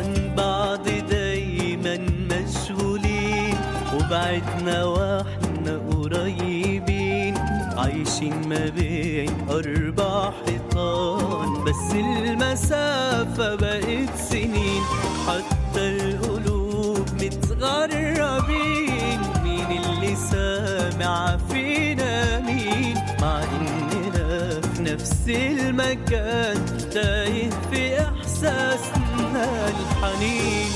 عن بعض دايما مشغولين وبعدنا واحنا قريبين عايشين ما بين أربع حيطان بس المسافة بقت سنين حتى القلوب متغربين مين اللي سامع فينا مين مع إننا في نفس المكان تايه في إحساسنا الحنين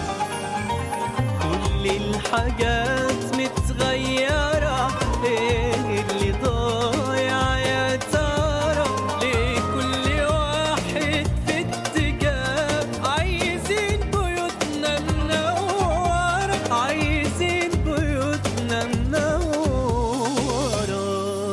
كل الحاجات متغيرة ايه اللي ضايع يا ترى ليه كل واحد في اتجاه عايزين بيوتنا منورة عايزين بيوتنا منورة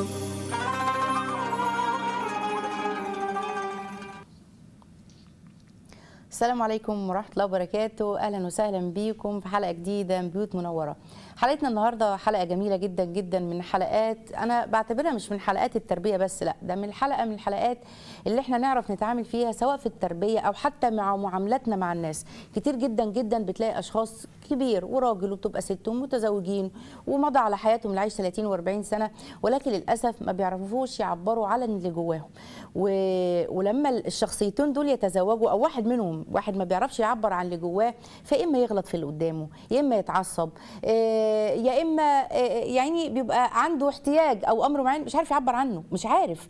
السلام عليكم ورحمة الله وبركاته أهلا وسهلا بيكم في حلقة جديدة من بيوت منورة حلقتنا النهاردة حلقة جميلة جدا جدا من حلقات أنا بعتبرها مش من حلقات التربية بس لا ده من الحلقة من الحلقات اللي احنا نعرف نتعامل فيها سواء في التربية أو حتى مع معاملاتنا مع الناس كتير جدا جدا بتلاقي أشخاص كبير وراجل وبتبقى ست متزوجين ومضى على حياتهم العيش 30 و40 سنة ولكن للأسف ما بيعرفوش يعبروا على اللي جواهم و... ولما الشخصيتين دول يتزوجوا أو واحد منهم واحد ما بيعرفش يعبر عن اللي جواه فإما يغلط في اللي قدامه يا إما يتعصب آه، يا إما آه، يعني بيبقى عنده احتياج أو أمر معين مش عارف يعبر عنه مش عارف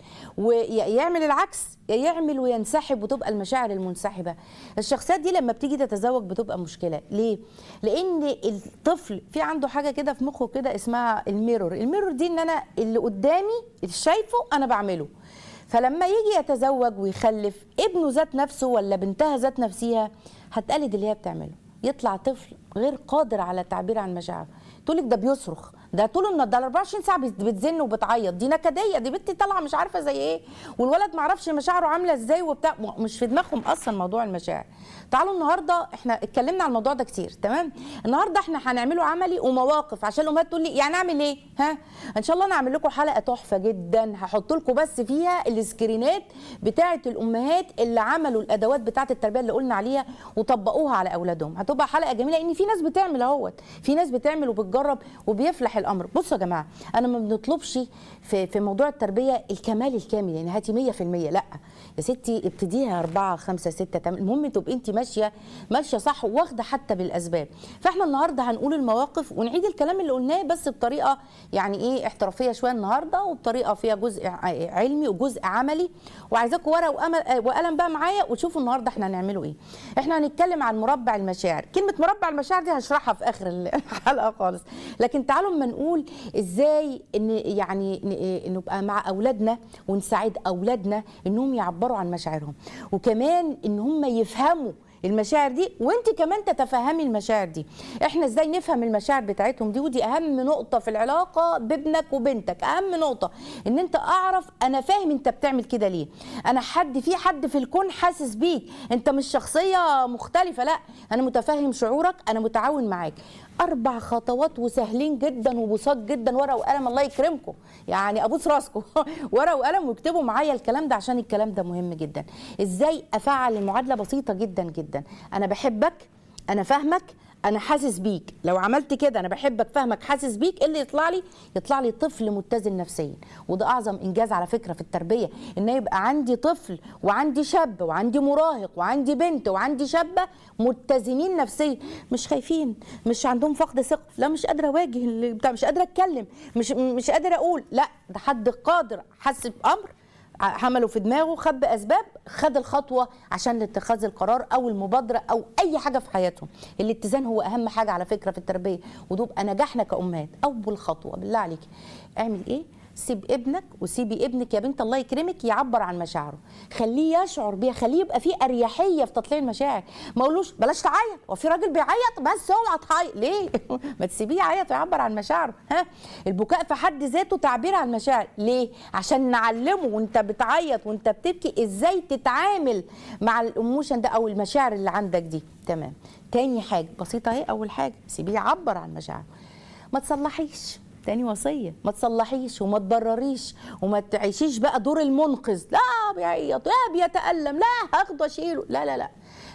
ويعمل العكس يا يعمل وينسحب وتبقى المشاعر المنسحبة الشخصيات دي لما بتيجي تتزوج بتبقى مشكلة ليه؟ لأن الطفل في عنده حاجة كده في مخه كده اسمها الميرور الميرور دي إن أنا اللي قدامي اللي شايفه أنا بعمله فلما يجي يتزوج ويخلف ابنه ذات نفسه ولا بنتها ذات نفسها هتقلد اللي هي بتعمله يطلع طفل غير قادر على التعبير عن مشاعره تقول لك ده بيصرخ ده طول النهار ده 24 ساعه بت- بتزن وبتعيط دي نكديه دي بنتي طالعه مش عارفه زي ايه والولد ما عرفش مشاعره عامله ازاي وبتاع م- مش في دماغهم اصلا موضوع المشاعر تعالوا النهارده احنا اتكلمنا عن الموضوع ده كتير تمام النهارده احنا هنعمله عملي ومواقف عشان الامهات تقول لي يعني اعمل ايه ها ان شاء الله انا هعمل لكم حلقه تحفه جدا هحط لكم بس فيها السكرينات بتاعه الامهات اللي عملوا الادوات بتاعه التربيه اللي قلنا عليها وطبقوها على اولادهم هتبقى حلقه جميله ان في ناس بتعمل اهوت في ناس بتعمل وبتجرب وبيفلح الامر بصوا يا جماعه انا ما بنطلبش في في موضوع التربيه الكمال الكامل يعني هاتي 100% لا يا ستي ابتديها أربعة خمسة ستة تمام المهم تبقي انت ماشيه ماشيه صح واخده حتى بالاسباب فاحنا النهارده هنقول المواقف ونعيد الكلام اللي قلناه بس بطريقه يعني ايه احترافيه شويه النهارده وبطريقه فيها جزء ع- علمي وجزء عملي وعايزاكم ورقه وأمل- وقلم بقى معايا وتشوفوا النهارده احنا هنعمله ايه احنا هنتكلم عن مربع المشاعر كلمه مربع المشاعر دي هشرحها في اخر الحلقه خالص لكن تعالوا اما نقول ازاي ان يعني ن- إيه نبقى مع اولادنا ونساعد اولادنا انهم يعبروا عن مشاعرهم وكمان ان هم يفهموا المشاعر دي وانت كمان تتفهمي المشاعر دي احنا ازاي نفهم المشاعر بتاعتهم دي ودي اهم نقطه في العلاقه بابنك وبنتك اهم نقطه ان انت اعرف انا فاهم انت بتعمل كده ليه انا حد في حد في الكون حاسس بيك انت مش شخصيه مختلفه لا انا متفهم شعورك انا متعاون معاك اربع خطوات وسهلين جدا وبساط جدا ورقه وقلم الله يكرمكم يعني ابوس راسكم ورقه وقلم واكتبوا معايا الكلام ده عشان الكلام ده مهم جدا ازاي افعل المعادله بسيطه جدا جدا انا بحبك انا فاهمك انا حاسس بيك لو عملت كده انا بحبك فاهمك حاسس بيك ايه اللي يطلع لي يطلع لي طفل متزن نفسيا وده اعظم انجاز على فكره في التربيه ان يبقى عندي طفل وعندي شاب وعندي مراهق وعندي بنت وعندي شابه متزنين نفسيا مش خايفين مش عندهم فقد ثقه لا مش قادره اواجه اللي بتاع مش قادره اتكلم مش مش قادره اقول لا ده حد قادر حس بامر عمله في دماغه خد باسباب خد الخطوه عشان لاتخاذ القرار او المبادره او اي حاجه في حياتهم الاتزان هو اهم حاجه على فكره في التربيه ودوبقى نجاحنا كامهات اول خطوه بالله عليك اعمل ايه سيب ابنك وسيبي ابنك يا بنت الله يكرمك يعبر عن مشاعره خليه يشعر بيها خليه يبقى فيه اريحيه في تطليع المشاعر ما اقولوش بلاش تعيط وفي راجل بيعيط بس اوعى تعيط ليه ما تسيبيه يعيط ويعبر عن مشاعره ها البكاء في حد ذاته تعبير عن المشاعر ليه عشان نعلمه وانت بتعيط وانت بتبكي ازاي تتعامل مع الاموشن ده او المشاعر اللي عندك دي تمام تاني حاجه بسيطه اهي اول حاجه سيبيه يعبر عن مشاعره ما تصلحيش تاني وصية ما تصلحيش وما تبرريش وما تعيشيش بقى دور المنقذ لا بيعيط لا بيتألم لا هاخده اشيله لا لا لا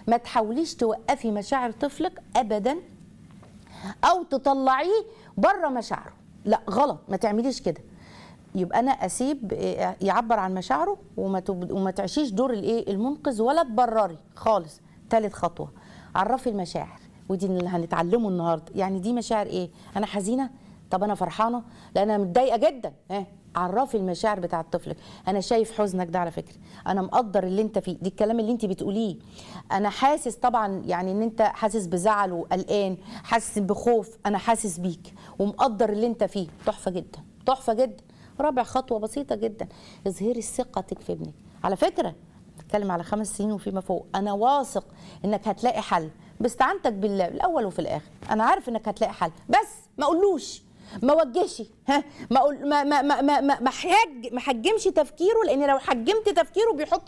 ما تحاوليش توقفي مشاعر طفلك ابدا او تطلعيه بره مشاعره لا غلط ما تعمليش كده يبقى انا اسيب إيه، يعبر عن مشاعره وما تب- وما تعيشيش دور الايه المنقذ ولا تبرري خالص ثالث خطوه عرفي المشاعر ودي اللي هنتعلمه النهارده يعني دي مشاعر ايه انا حزينه طب انا فرحانه لا انا متضايقه جدا ها عرفي المشاعر بتاعه طفلك انا شايف حزنك ده على فكره انا مقدر اللي انت فيه دي الكلام اللي انت بتقوليه انا حاسس طبعا يعني ان انت حاسس بزعل وقلقان حاسس بخوف انا حاسس بيك ومقدر اللي انت فيه تحفه جدا تحفه جدا رابع خطوه بسيطه جدا اظهري ثقتك في ابنك على فكره بتكلم على خمس سنين وفيما فوق انا واثق انك هتلاقي حل باستعانتك بالله الاول وفي الاخر انا عارف انك هتلاقي حل بس ما اقولوش ما وجهش ها ما أقول ما ما ما ما, ما, ما حج ما حجمش تفكيره لان لو حجمت تفكيره بيحط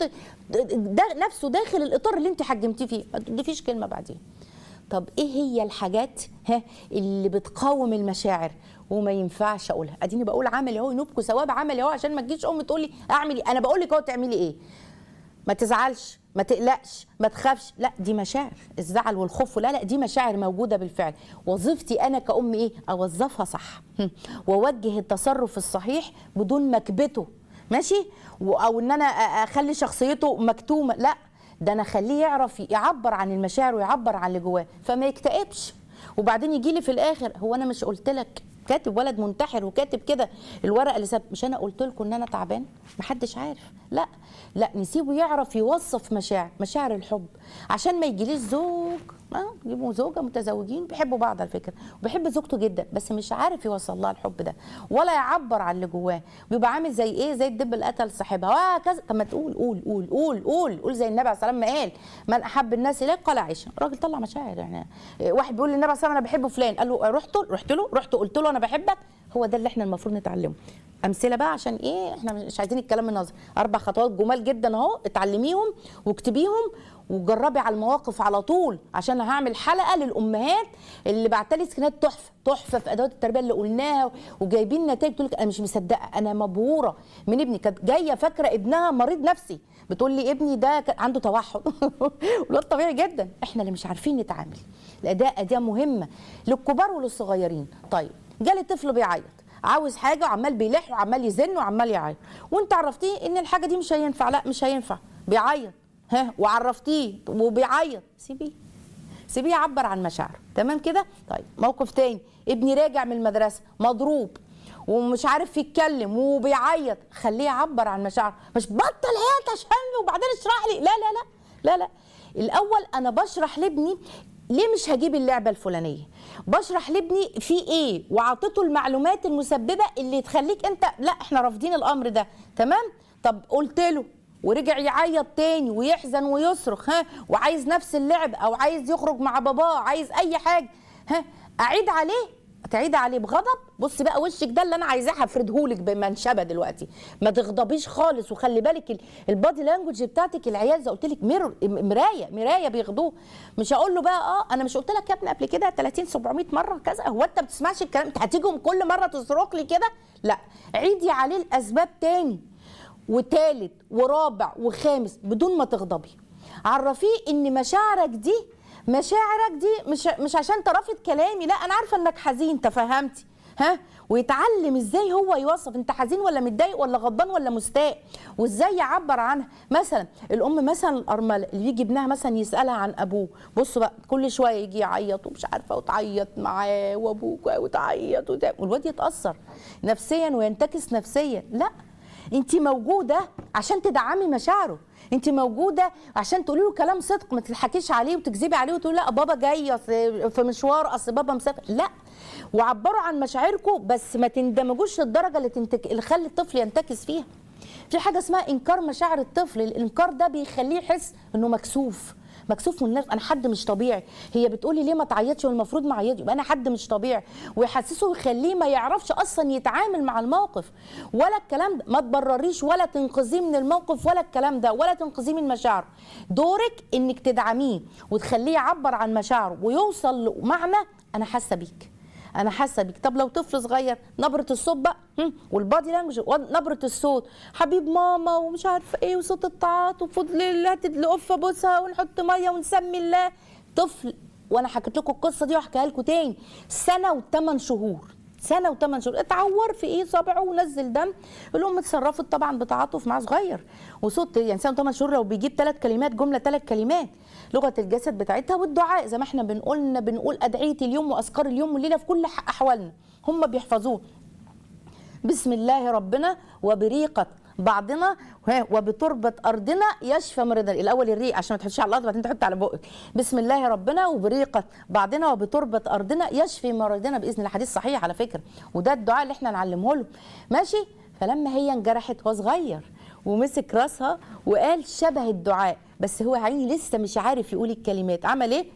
ده نفسه داخل الاطار اللي انت حجمتيه فيه ما تضيفيش كلمه بعدين طب ايه هي الحاجات ها اللي بتقاوم المشاعر وما ينفعش اقولها اديني بقول عملي اهو ينوبكوا ثواب عملي اهو عشان ما تجيش ام تقول لي اعملي انا بقول لك اهو تعملي ايه ما تزعلش ما تقلقش ما تخافش لا دي مشاعر الزعل والخوف لا لا دي مشاعر موجوده بالفعل وظيفتي انا كأم ايه اوظفها صح هم. واوجه التصرف الصحيح بدون مكبته ماشي و- او ان انا أ- اخلي شخصيته مكتومه لا ده انا اخليه يعرف يعبر عن المشاعر ويعبر عن اللي جواه فما يكتئبش وبعدين يجي لي في الاخر هو انا مش قلت لك كاتب ولد منتحر وكاتب كده الورقه اللي ساب مش انا قلت لكم ان انا تعبان محدش عارف لا لا نسيبه يعرف يوصف مشاعر مشاعر الحب عشان ما يجيليش زوج اه يبقوا زوجه متزوجين بيحبوا بعض على فكره وبيحب زوجته جدا بس مش عارف يوصل لها الحب ده ولا يعبر عن اللي جواه بيبقى عامل زي ايه زي الدب اللي قتل صاحبها وهكذا طب ما تقول قول قول قول قول قول زي النبي عليه الصلاه والسلام ما قال من احب الناس اليك قال عائشه الراجل طلع مشاعر يعني إيه، واحد بيقول للنبي عليه الصلاه والسلام انا بحب فلان قال له رحت له رحت له رحت قلت له انا بحبك هو ده اللي احنا المفروض نتعلمه امثله بقى عشان ايه احنا مش عايزين الكلام النظري اربع خطوات جمال جدا اهو اتعلميهم واكتبيهم وجربي على المواقف على طول عشان هعمل حلقه للامهات اللي بعتلي سكنات تحفه تحفه في ادوات التربيه اللي قلناها وجايبين نتائج تقول لك انا مش مصدقه انا مبهوره من ابني كانت جايه فاكره ابنها مريض نفسي بتقول لي ابني ده كان عنده توحد والواد طبيعي جدا احنا اللي مش عارفين نتعامل الاداء اداه مهمه للكبار وللصغيرين طيب جالي طفل بيعيط عاوز حاجه وعمال بيلح وعمال يزن وعمال يعيط وانت عرفتيه ان الحاجه دي مش هينفع لا مش هينفع بيعيط ها وعرفتيه وبيعيط سيبيه سيبيه يعبر عن مشاعره تمام كده طيب موقف تاني ابني راجع من المدرسه مضروب ومش عارف يتكلم وبيعيط خليه يعبر عن مشاعره مش بطل هات عشان وبعدين اشرح لي لا لا لا لا لا الاول انا بشرح لابني ليه مش هجيب اللعبه الفلانيه بشرح لابني في ايه وعطيته المعلومات المسببه اللي تخليك انت لا احنا رافضين الامر ده تمام طب قلت له ورجع يعيط تاني ويحزن ويصرخ ها وعايز نفس اللعب او عايز يخرج مع باباه عايز اي حاجه ها اعيد عليه تعيد عليه بغضب بص بقى وشك ده اللي انا عايزاه هفردهولك بمنشبه دلوقتي ما تغضبيش خالص وخلي بالك ال- البادي لانجوج بتاعتك العيال زي قلت لك ميرور مرايه مرايه بياخدوه مش هقول له بقى اه انا مش قلت لك يا ابني قبل كده 30 700 مره كذا هو انت ما بتسمعش الكلام انت هتيجي كل مره تصرخ لي كده لا عيدي عليه الاسباب تاني وتالت ورابع وخامس بدون ما تغضبي عرفيه ان مشاعرك دي مشاعرك دي مش مش عشان ترفض كلامي لا انا عارفه انك حزين تفهمتي ها ويتعلم ازاي هو يوصف انت حزين ولا متضايق ولا غضبان ولا مستاء وازاي يعبر عنها مثلا الام مثلا الارمله اللي يجي ابنها مثلا يسالها عن ابوه بص بقى كل شويه يجي يعيط ومش عارفه وتعيط معاه وابوك وتعيط وت- والواد يتاثر نفسيا وينتكس نفسيا لا انت موجوده عشان تدعمي مشاعره انت موجوده عشان تقولي له كلام صدق ما تضحكيش عليه وتكذبي عليه وتقولي لا بابا جاي أصل في مشوار اصل بابا مسافر لا وعبروا عن مشاعركم بس ما تندمجوش للدرجه اللي تنتك... اللي خلي الطفل ينتكس فيها في حاجه اسمها انكار مشاعر الطفل الانكار ده بيخليه يحس انه مكسوف مكسوف من نفسه انا حد مش طبيعي هي بتقولي ليه ما تعيطش والمفروض ما اعيطش يبقى انا حد مش طبيعي ويحسسه ويخليه ما يعرفش اصلا يتعامل مع الموقف ولا الكلام ده ما تبرريش ولا تنقذيه من الموقف ولا الكلام ده ولا تنقذيه من مشاعره دورك انك تدعميه وتخليه يعبر عن مشاعره ويوصل لمعنى انا حاسه بيك انا حاسه بيك طب لو طفل صغير نبره الصوت بقى هم، والبادي لانجوج ونبره الصوت حبيب ماما ومش عارفه ايه وصوت التعاطف وفضل هات القفه بوسها ونحط ميه ونسمي الله طفل وانا حكيت لكم القصه دي وهحكيها لكم تاني سنه وثمان شهور سنه وثمان شهور اتعور في ايه صابعه ونزل دم الام اتصرفت طبعا بتعاطف مع صغير وصوت يعني سنه وثمان شهور لو بيجيب ثلاث كلمات جمله ثلاث كلمات لغه الجسد بتاعتها والدعاء زي ما احنا بنقولنا بنقول ادعيه اليوم واذكار اليوم والليله في كل ح- احوالنا هم بيحفظوه بسم الله ربنا وبريقة بعضنا ها، وبتربة أرضنا يشفى مرضنا الأول الريق عشان ما تحطش على الأرض بعدين تحط على بقك بسم الله ربنا وبريقة بعضنا وبتربة أرضنا يشفي مرضنا بإذن الله حديث صحيح على فكرة وده الدعاء اللي احنا نعلمه له ماشي فلما هي انجرحت وهو صغير ومسك راسها وقال شبه الدعاء بس هو عيني لسه مش عارف يقول الكلمات عمل ايه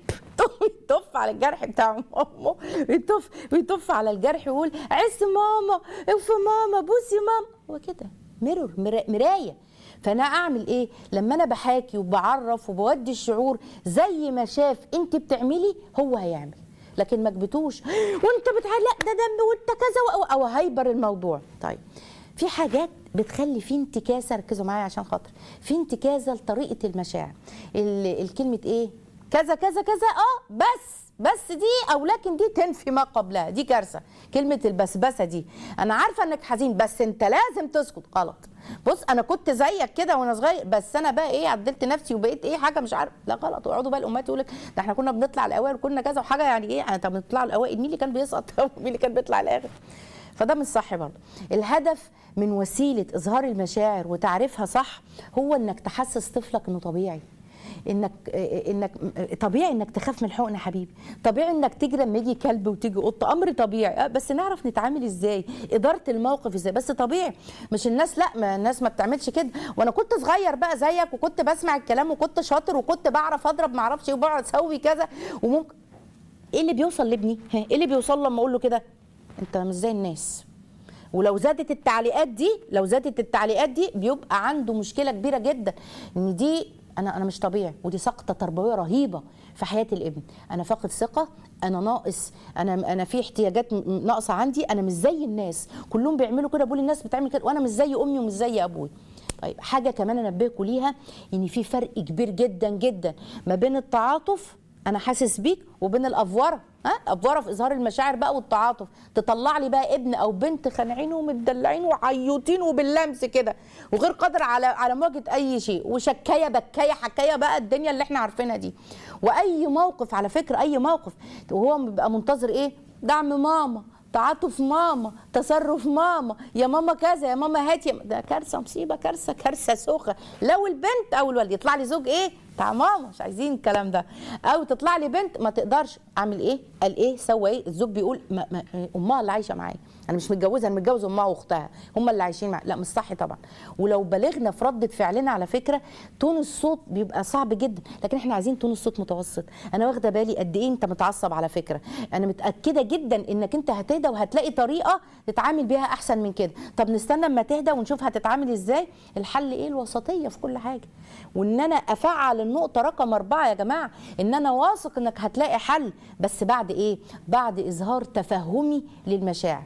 يطف على الجرح بتاع امه يطف ويطف على الجرح ويقول عس ماما اف ماما بوسي ماما هو كده ميرور مرا- مرايه فانا اعمل ايه لما انا بحاكي وبعرف وبودي الشعور زي ما شاف انت بتعملي هو هيعمل لكن ما كبتوش وانت بتعلق ده دم وانت كذا و- او هيبر الموضوع طيب في حاجات بتخلي في انتكاسه ركزوا معايا عشان خاطر في انتكاسه لطريقه المشاعر ال- الكلمه ايه كذا كذا كذا اه بس بس دي او لكن دي تنفي ما قبلها دي كارثه كلمه البسبسه دي انا عارفه انك حزين بس انت لازم تسكت غلط بص انا كنت زيك كده وانا صغير بس انا بقى ايه عدلت نفسي وبقيت ايه حاجه مش عارف لا غلط ويقعدوا بقى الامهات يقول لك ده احنا كنا بنطلع الاوائل وكنا كذا وحاجه يعني ايه انا طب نطلع الاوائل مين اللي كان بيسقط مين اللي كان بيطلع الاخر فده مش صح برضه الهدف من وسيله اظهار المشاعر وتعريفها صح هو انك تحسس طفلك انه طبيعي انك انك طبيعي انك تخاف من الحقن يا حبيبي طبيعي انك تجري لما يجي كلب وتيجي قطه امر طبيعي آه، بس نعرف نتعامل ازاي اداره الموقف ازاي بس طبيعي مش الناس لا ما الناس ما بتعملش كده وانا كنت صغير بقى زيك وكنت بسمع الكلام وكنت شاطر وكنت بعرف اضرب ما اعرفش ايه وبقعد اسوي كذا وممكن ايه اللي بيوصل لابني ها، ايه اللي بيوصل له لما اقول له كده انت مش زي الناس ولو زادت التعليقات دي لو زادت التعليقات دي بيبقى عنده مشكله كبيره جدا ان دي انا انا مش طبيعي ودي سقطه تربويه رهيبه في حياه الابن انا فاقد ثقه انا ناقص انا انا في احتياجات م- ناقصه عندي انا مش زي الناس كلهم بيعملوا كده بقول الناس بتعمل كده وانا مش زي امي ومش زي ابوي طيب حاجه كمان انبهكم ليها ان في فرق كبير جدا جدا ما بين التعاطف انا حاسس بيك وبين الافوره ها افوره في اظهار المشاعر بقى والتعاطف تطلع لي بقى ابن او بنت خانعين ومتدلعين وعيوطين وباللمس كده وغير قادر على على مواجهه اي شيء وشكايه بكايه حكايه بقى الدنيا اللي احنا عارفينها دي واي موقف على فكره اي موقف وهو بيبقى منتظر ايه دعم ماما تعاطف ماما تصرف ماما يا ماما كذا يا ماما هات يا ده كارثه مصيبه كارثه كارثه سوخه لو البنت او الولد يطلع لي زوج ايه بتاع ماما مش عايزين الكلام ده او تطلع لي بنت ما تقدرش اعمل ايه قال ايه سوى ايه الزوج بيقول ما ما امها اللي عايشه معايا انا مش متجوزه انا متجوز امها واختها هم اللي عايشين معايا لا مش صح طبعا ولو بلغنا في رده فعلنا على فكره تون الصوت بيبقى صعب جدا لكن احنا عايزين تون الصوت متوسط انا واخده بالي قد ايه انت متعصب على فكره انا متاكده جدا انك انت هتهدى وهتلاقي طريقه تتعامل بيها احسن من كده طب نستنى اما تهدى ونشوف هتتعامل ازاي الحل ايه الوسطيه في كل حاجه وان انا افعل النقطه رقم أربعة يا جماعه ان انا واثق انك هتلاقي حل بس بعد ايه بعد اظهار تفهمي للمشاعر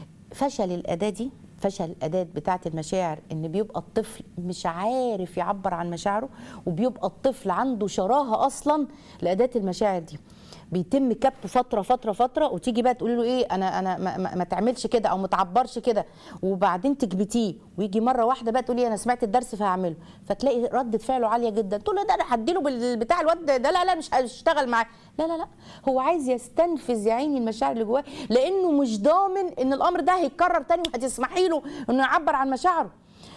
فشل الاداه دي فشل الاداه بتاعه المشاعر ان بيبقى الطفل مش عارف يعبر عن مشاعره وبيبقى الطفل عنده شراهه اصلا لاداه المشاعر دي بيتم كبته فتره فتره فتره وتيجي بقى تقولي له ايه انا انا ما, ما, ما تعملش كده او ما تعبرش كده وبعدين تكبتيه ويجي مره واحده بقى تقولي انا سمعت الدرس فهعمله فتلاقي رده فعله عاليه جدا تقول له ده انا هديله بالبتاع الواد ده لا لا مش هشتغل معاه لا لا لا هو عايز يستنفذ يا عيني المشاعر اللي جواه لانه مش ضامن ان الامر ده هيتكرر تاني وهتسمحي له انه يعبر عن مشاعره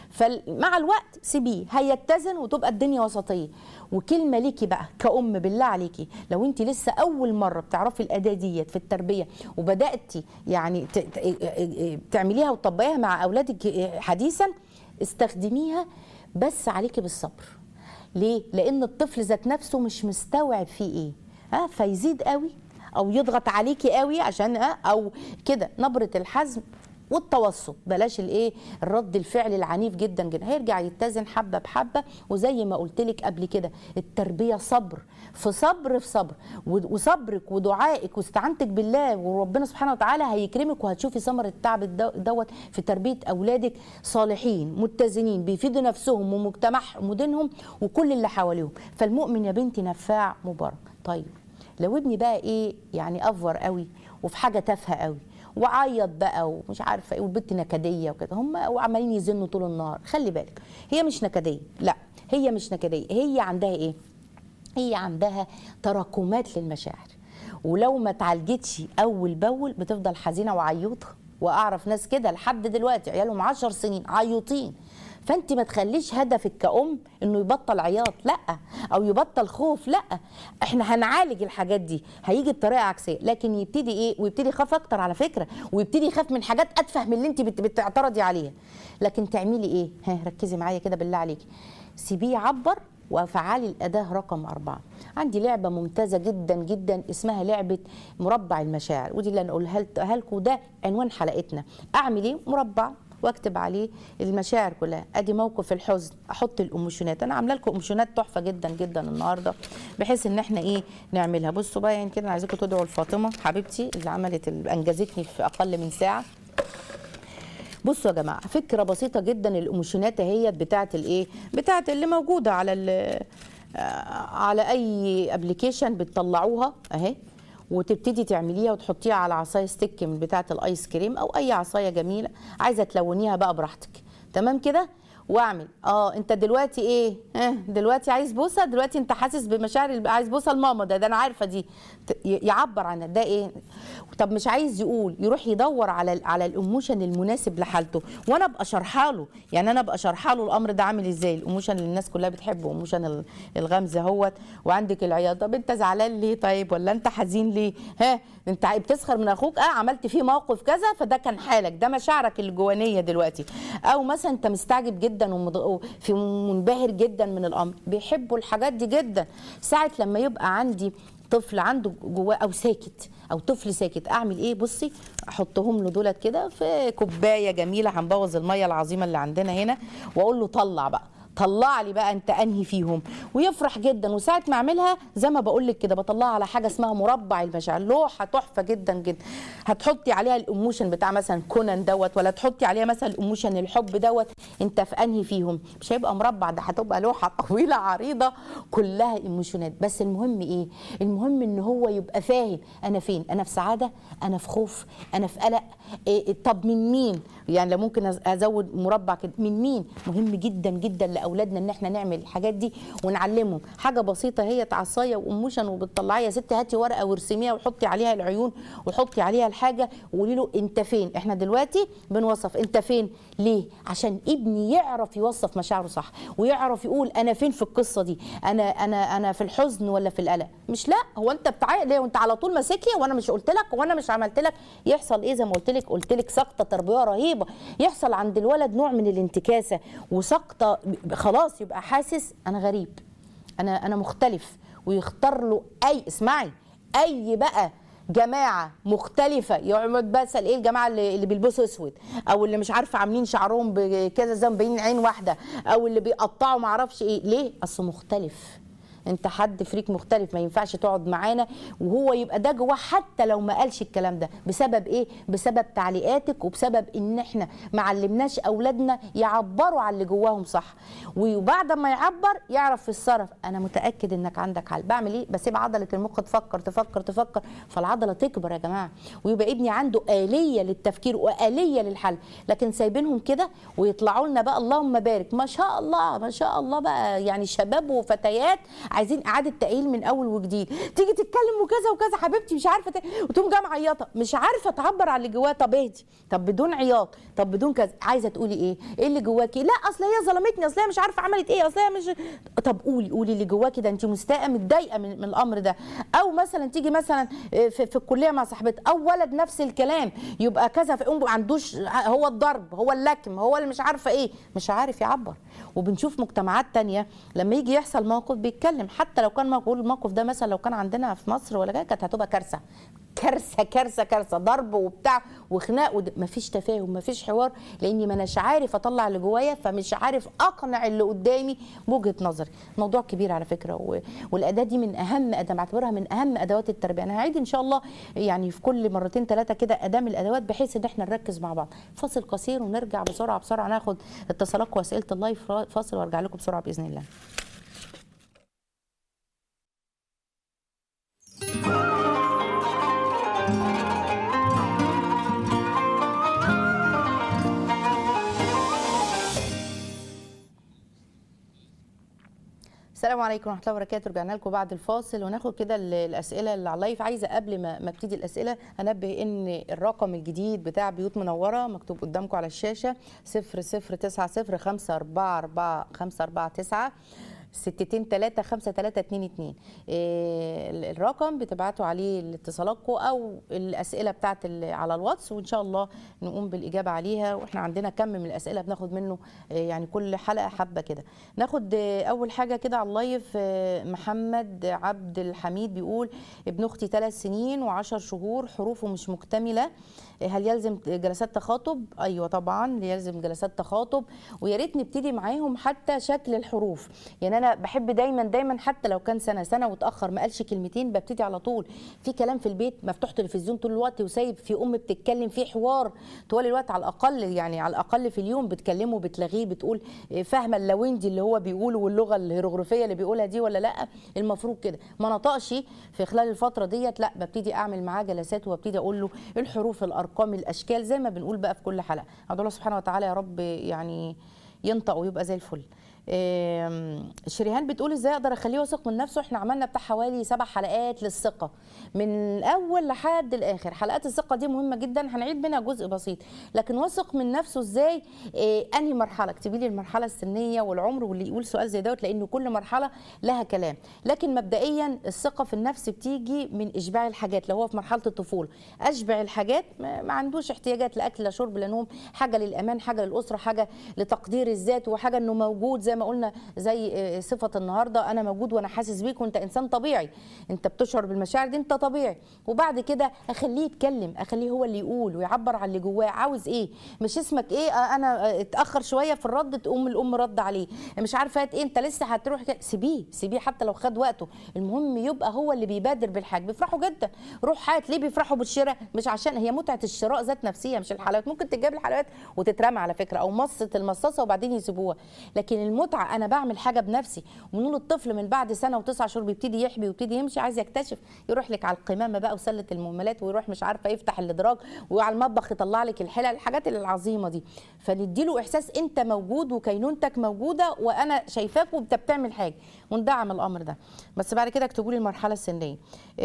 فمع الوقت سيبيه هيتزن وتبقى الدنيا وسطيه وكلمه ليكي بقى كأم بالله عليكي لو انت لسه اول مره بتعرفي الاداه ديت في التربيه وبداتي يعني ت- ت- تعمليها وتطبقيها مع اولادك حديثا استخدميها بس عليكي بالصبر ليه لان الطفل ذات نفسه مش مستوعب فيه ايه ها فيزيد قوي او يضغط عليكي قوي عشان ها او كده نبره الحزم والتوسط بلاش الايه الرد الفعل العنيف جدا جدا هيرجع يتزن حبه بحبه وزي ما قلت لك قبل كده التربيه صبر في صبر في صبر و- وصبرك ودعائك واستعانتك بالله وربنا سبحانه وتعالى هيكرمك وهتشوفي ثمره التعب الدو- دوت في تربيه اولادك صالحين متزنين بيفيدوا نفسهم ومجتمعهم ودينهم وكل اللي حواليهم فالمؤمن يا بنتي نفاع مبارك طيب لو ابني بقى ايه يعني افور قوي وفي حاجه تافهه قوي وعيط بقى ومش عارفه ايه والبنت نكديه وكده هم وعمالين يزنوا طول النهار خلي بالك هي مش نكديه لا هي مش نكديه هي عندها ايه هي عندها تراكمات للمشاعر ولو ما اتعالجتش اول باول بتفضل حزينه وعيوطه واعرف ناس كده لحد دلوقتي عيالهم عشر سنين عيوطين فانت ما تخليش هدفك كأم انه يبطل عياط لا او يبطل خوف لا احنا هنعالج الحاجات دي هيجي بطريقه عكسيه لكن يبتدي ايه ويبتدي يخاف اكتر على فكره ويبتدي يخاف من حاجات اتفه من اللي انت بت- بتعترضي عليها لكن تعملي ايه ها ركزي معايا كده بالله عليكي سيبيه يعبر وافعال الاداه رقم أربعة عندي لعبه ممتازه جدا جدا اسمها لعبه مربع المشاعر ودي اللي انا اقولها لت- لكم ده عنوان حلقتنا اعمل ايه مربع واكتب عليه المشاعر كلها ادي موقف الحزن احط الاموشنات انا عامله لكم اموشنات تحفه جدا جدا النهارده بحيث ان احنا ايه نعملها بصوا بقى يعني كده انا عايزاكم تدعوا لفاطمه حبيبتي اللي عملت اللي انجزتني في اقل من ساعه بصوا يا جماعه فكره بسيطه جدا الايموشنات اهي بتاعت الايه بتاعت اللي موجوده على ال على اي ابلكيشن بتطلعوها اهي وتبتدي تعمليها وتحطيها على عصايه ستيك من بتاعه الايس كريم او اي عصايه جميله عايزه تلونيها بقى براحتك تمام كده واعمل اه انت دلوقتي ايه اه دلوقتي عايز بوسه دلوقتي انت حاسس بمشاعر الب- عايز بوسه لماما ده ده انا عارفه دي ت- ي- يعبر عنها ده ايه طب مش عايز يقول يروح يدور على ال- على الايموشن المناسب لحالته وانا ابقى شارحه له يعني انا ابقى شارحه له الامر ده عامل ازاي الايموشن اللي الناس كلها بتحبه ايموشن ال- الغمز اهوت وعندك العياط طب انت زعلان ليه طيب ولا انت حزين ليه ها انت بتسخر من اخوك اه عملت فيه موقف كذا فده كان حالك ده مشاعرك الجوانيه دلوقتي او مثلا انت مستعجب جدا وفي منبهر جدا من الامر بيحبوا الحاجات دي جدا ساعه لما يبقى عندي طفل عنده جواه او ساكت او طفل ساكت اعمل ايه بصي احطهم له دولت كده في كوبايه جميله هنبوظ الميه العظيمه اللي عندنا هنا واقول له طلع بقى طلع لي بقى انت انهي فيهم ويفرح جدا وساعه ما اعملها زي ما بقول لك كده بطلعها على حاجه اسمها مربع المشاعر لوحه تحفه جدا جدا هتحطي عليها الايموشن بتاع مثلا كونان دوت ولا تحطي عليها مثلا الايموشن الحب دوت انت في انهي فيهم مش هيبقى مربع ده هتبقى لوحه طويله عريضه كلها ايموشنات بس المهم ايه المهم ان هو يبقى فاهم انا فين انا في سعاده انا في خوف انا في قلق إيه طب من مين يعني لو ممكن أز- ازود مربع كده من مين مهم جدا جدا لاولادنا ان احنا نعمل الحاجات دي ونعلمهم حاجه بسيطه هي عصايه واموشن وبتطلعيها يا ستي هاتي ورقه وارسميها وحطي عليها العيون وحطي عليها الحاجه وقولي له انت فين احنا دلوقتي بنوصف انت فين ليه عشان ابني يعرف يوصف مشاعره صح ويعرف يقول انا فين في القصه دي انا انا انا في الحزن ولا في القلق مش لا هو انت بتعيط ليه وانت على طول ماسك لي وانا مش قلت لك وانا مش عملت لك يحصل ايه زي ما قلت لك قلت لك سقطه تربويه رهيبه يحصل عند الولد نوع من الانتكاسه وسقطه خلاص يبقى حاسس انا غريب انا انا مختلف ويختار له اي اسمعي اي بقى جماعه مختلفه يقعد بسال ايه الجماعه اللي, اللي بيلبسوا اسود او اللي مش عارفه عاملين شعرهم بكذا زي مبين عين واحده او اللي بيقطعوا معرفش ايه ليه اصل مختلف انت حد فريك مختلف ما ينفعش تقعد معانا وهو يبقى ده جواه حتى لو ما قالش الكلام ده بسبب ايه بسبب تعليقاتك وبسبب ان احنا ما علمناش اولادنا يعبروا على اللي جواهم صح وبعد ما يعبر يعرف يتصرف انا متاكد انك عندك حل بعمل ايه بسيب عضله المخ تفكر تفكر تفكر فالعضله تكبر يا جماعه ويبقى ابني عنده اليه للتفكير واليه للحل لكن سايبينهم كده ويطلعوا لنا بقى اللهم بارك ما شاء الله ما شاء الله بقى يعني شباب وفتيات عايزين اعاده تاهيل من اول وجديد تيجي تتكلم وكذا وكذا حبيبتي مش عارفه ت... وتقوم جايه معيطه مش عارفه تعبر عن اللي جواها طب اهدي طب بدون عياط طب بدون كذا عايزه تقولي ايه ايه اللي جواكي لا اصل هي ظلمتني اصل هي مش عارفه عملت ايه اصل هي مش طب قولي قولي اللي جواكي ده انت مستاءه متضايقه من, من الامر ده او مثلا تيجي مثلا في, في الكليه مع صاحبتها او ولد نفس الكلام يبقى كذا فيقوم ما عندوش هو الضرب هو اللكم هو اللي مش عارفه ايه مش عارف يعبر وبنشوف مجتمعات تانية لما يجي يحصل موقف بيتكلم حتى لو كان موقف الموقف ده مثلا لو كان عندنا في مصر ولا كده كانت هتبقى كارثه كارثه كارثه كارثه ضرب وبتاع وخناق ود... مفيش تفاهم مفيش حوار لاني ما اناش عارف اطلع اللي جوايا فمش عارف اقنع اللي قدامي بوجهه نظري موضوع كبير على فكره و... والاداه دي من اهم اداه بعتبرها من اهم ادوات التربيه انا هعيد ان شاء الله يعني في كل مرتين ثلاثه كده اداه من الادوات بحيث ان احنا نركز مع بعض فاصل قصير ونرجع بسرعه بسرعه ناخد اتصالاتكم واسئله اللايف فاصل وارجع لكم بسرعه باذن الله السلام عليكم ورحمه الله وبركاته رجعنا لكم بعد الفاصل وناخد كده ال- الاسئله اللي على اللايف عايزه قبل ما ما ابتدي الاسئله انبه ان الرقم الجديد بتاع بيوت منوره مكتوب قدامكم على الشاشه 0090 544 549 ستتين تلاتة خمسة تلاتة اتنين اتنين إيه الرقم بتبعتوا عليه اتصالاتكم او الاسئله بتاعت ال- على الواتس وان شاء الله نقوم بالاجابه عليها واحنا عندنا كم من الاسئله بناخد منه إيه يعني كل حلقه حبه كده ناخد إيه اول حاجه كده على اللايف إيه محمد عبد الحميد بيقول ابن اختي ثلاث سنين وعشر شهور حروفه مش مكتمله إيه هل يلزم جلسات تخاطب ايوه طبعا يلزم جلسات تخاطب ويا ريت نبتدي معاهم حتى شكل الحروف يعني انا بحب دايما دايما حتى لو كان سنه سنه واتاخر ما قالش كلمتين ببتدي على طول في كلام في البيت مفتوح تلفزيون طول الوقت وسايب في ام بتتكلم في حوار طول الوقت على الاقل يعني على الاقل في اليوم بتكلمه بتلغيه بتقول إيه، فاهمه اللويندي اللي هو بيقوله واللغه الهيروغليفيه اللي بيقولها دي ولا لا المفروض كده ما نطقش في خلال الفتره ديت لا ببتدي اعمل معاه جلسات وابتدي اقول له الحروف الارقام الاشكال زي ما بنقول بقى في كل حلقه ادعو الله سبحانه وتعالى يا رب يعني ينطق ويبقى زي الفل آم، شريهان بتقول ازاي اقدر اخليه واثق من نفسه احنا عملنا بتاع حوالي سبع حلقات للثقه من اول لحد الاخر حلقات الثقه دي مهمه جدا هنعيد منها جزء بسيط لكن واثق من نفسه ازاي آه، انهي مرحله اكتبي لي المرحله السنيه والعمر واللي يقول سؤال زي دوت لان كل مرحله لها كلام لكن مبدئيا الثقه في النفس بتيجي من اشباع الحاجات لو هو في مرحله الطفوله اشبع الحاجات ما ما عندوش احتياجات لاكل لا شرب لا نوم حاجه للامان حاجه للاسره حاجه لتقدير الذات وحاجه انه موجود زي ما قلنا زي آه، صفه النهارده انا موجود وانا حاسس بيك وانت انسان طبيعي انت بتشعر بالمشاعر دي انت طبيعي وبعد كده اخليه يتكلم اخليه هو اللي يقول ويعبر عن اللي جواه عاوز ايه مش اسمك ايه آه، انا آه، اتاخر شويه في الرد تقوم الام رد عليه مش عارفه هات ايه انت لسه هتروح كده. سيبيه سيبيه حتى لو خد وقته المهم يبقى هو اللي بيبادر بالحاجه بيفرحوا جدا روح هات ليه بيفرحوا بالشراء مش عشان هي متعه الشراء ذات نفسها مش الحلويات ممكن تجيب الحلويات وتترمى على فكره او مصه المصاصه وبعدين يسيبوها لكن المتعه انا بعمل حاجه بنفسي ونقول الطفل من بعد سنه وتسع شهور بيبتدي يحبي ويبتدي يمشي عايز يكتشف يروح لك على القمامه بقى وسله المهملات ويروح مش عارفه يفتح الادراج وعلى المطبخ يطلع لك الحلل الحاجات العظيمه دي فنديله احساس انت موجود وكينونتك موجوده وانا شايفاك وانت بتعمل حاجه وندعم الامر ده بس بعد كده اكتبوا لي المرحله السنيه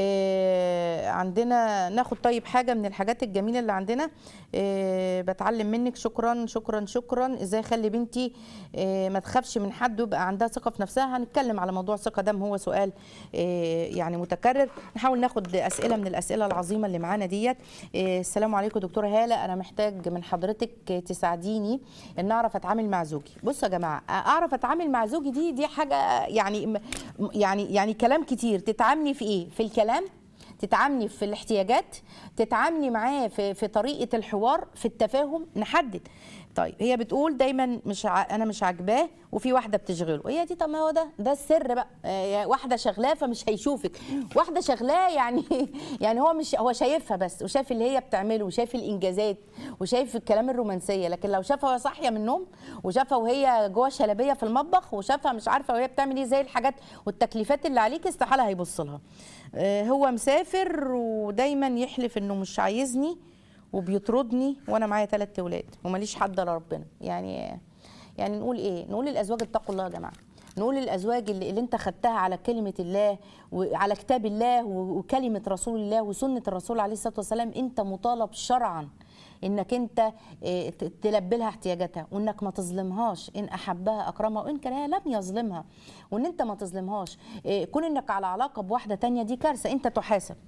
إيه عندنا ناخد طيب حاجه من الحاجات الجميله اللي عندنا إيه بتعلم منك شكرا شكرا شكرا ازاي اخلي بنتي إيه ما تخافش من حد ويبقى عندها ثقه في نفسها هنتكلم على موضوع الثقه ده هو سؤال إيه يعني متكرر نحاول ناخد اسئله من الاسئله العظيمه اللي معانا ديت إيه السلام عليكم دكتوره هاله انا محتاج من حضرتك تساعديني ان اعرف اتعامل مع زوجي بصوا يا جماعه اعرف اتعامل مع زوجي دي دي حاجه يعني يعني يعني كلام كتير تتعاملي في ايه في الكلام تتعاملي في الاحتياجات تتعاملي معاه في, في طريقه الحوار في التفاهم نحدد طيب هي بتقول دايما مش ع... انا مش عاجباه وفي واحده بتشغله هي دي طب ما هو ده ده السر بقى آه واحده شغلاه فمش هيشوفك واحده شغلاه يعني يعني هو مش هو شايفها بس وشايف اللي هي بتعمله وشايف الانجازات وشايف الكلام الرومانسيه لكن لو شافها وهي صاحيه من النوم وشافها وهي جوه شلبيه في المطبخ وشافها مش عارفه وهي بتعمل ايه زي الحاجات والتكليفات اللي عليك استحاله هيبص لها آه هو مسافر ودايما يحلف انه مش عايزني وبيطردني وانا معايا ثلاث اولاد وماليش حد الا ربنا يعني يعني نقول ايه نقول للازواج اتقوا الله يا جماعه نقول للازواج اللي, اللي انت خدتها على كلمه الله وعلى كتاب الله وكلمه رسول الله وسنه الرسول عليه الصلاه والسلام انت مطالب شرعا انك انت تلبي لها احتياجاتها وانك ما تظلمهاش ان احبها اكرمها وان كرهها لم يظلمها وان انت ما تظلمهاش كون انك على علاقه بواحده تانية دي كارثه انت تحاسب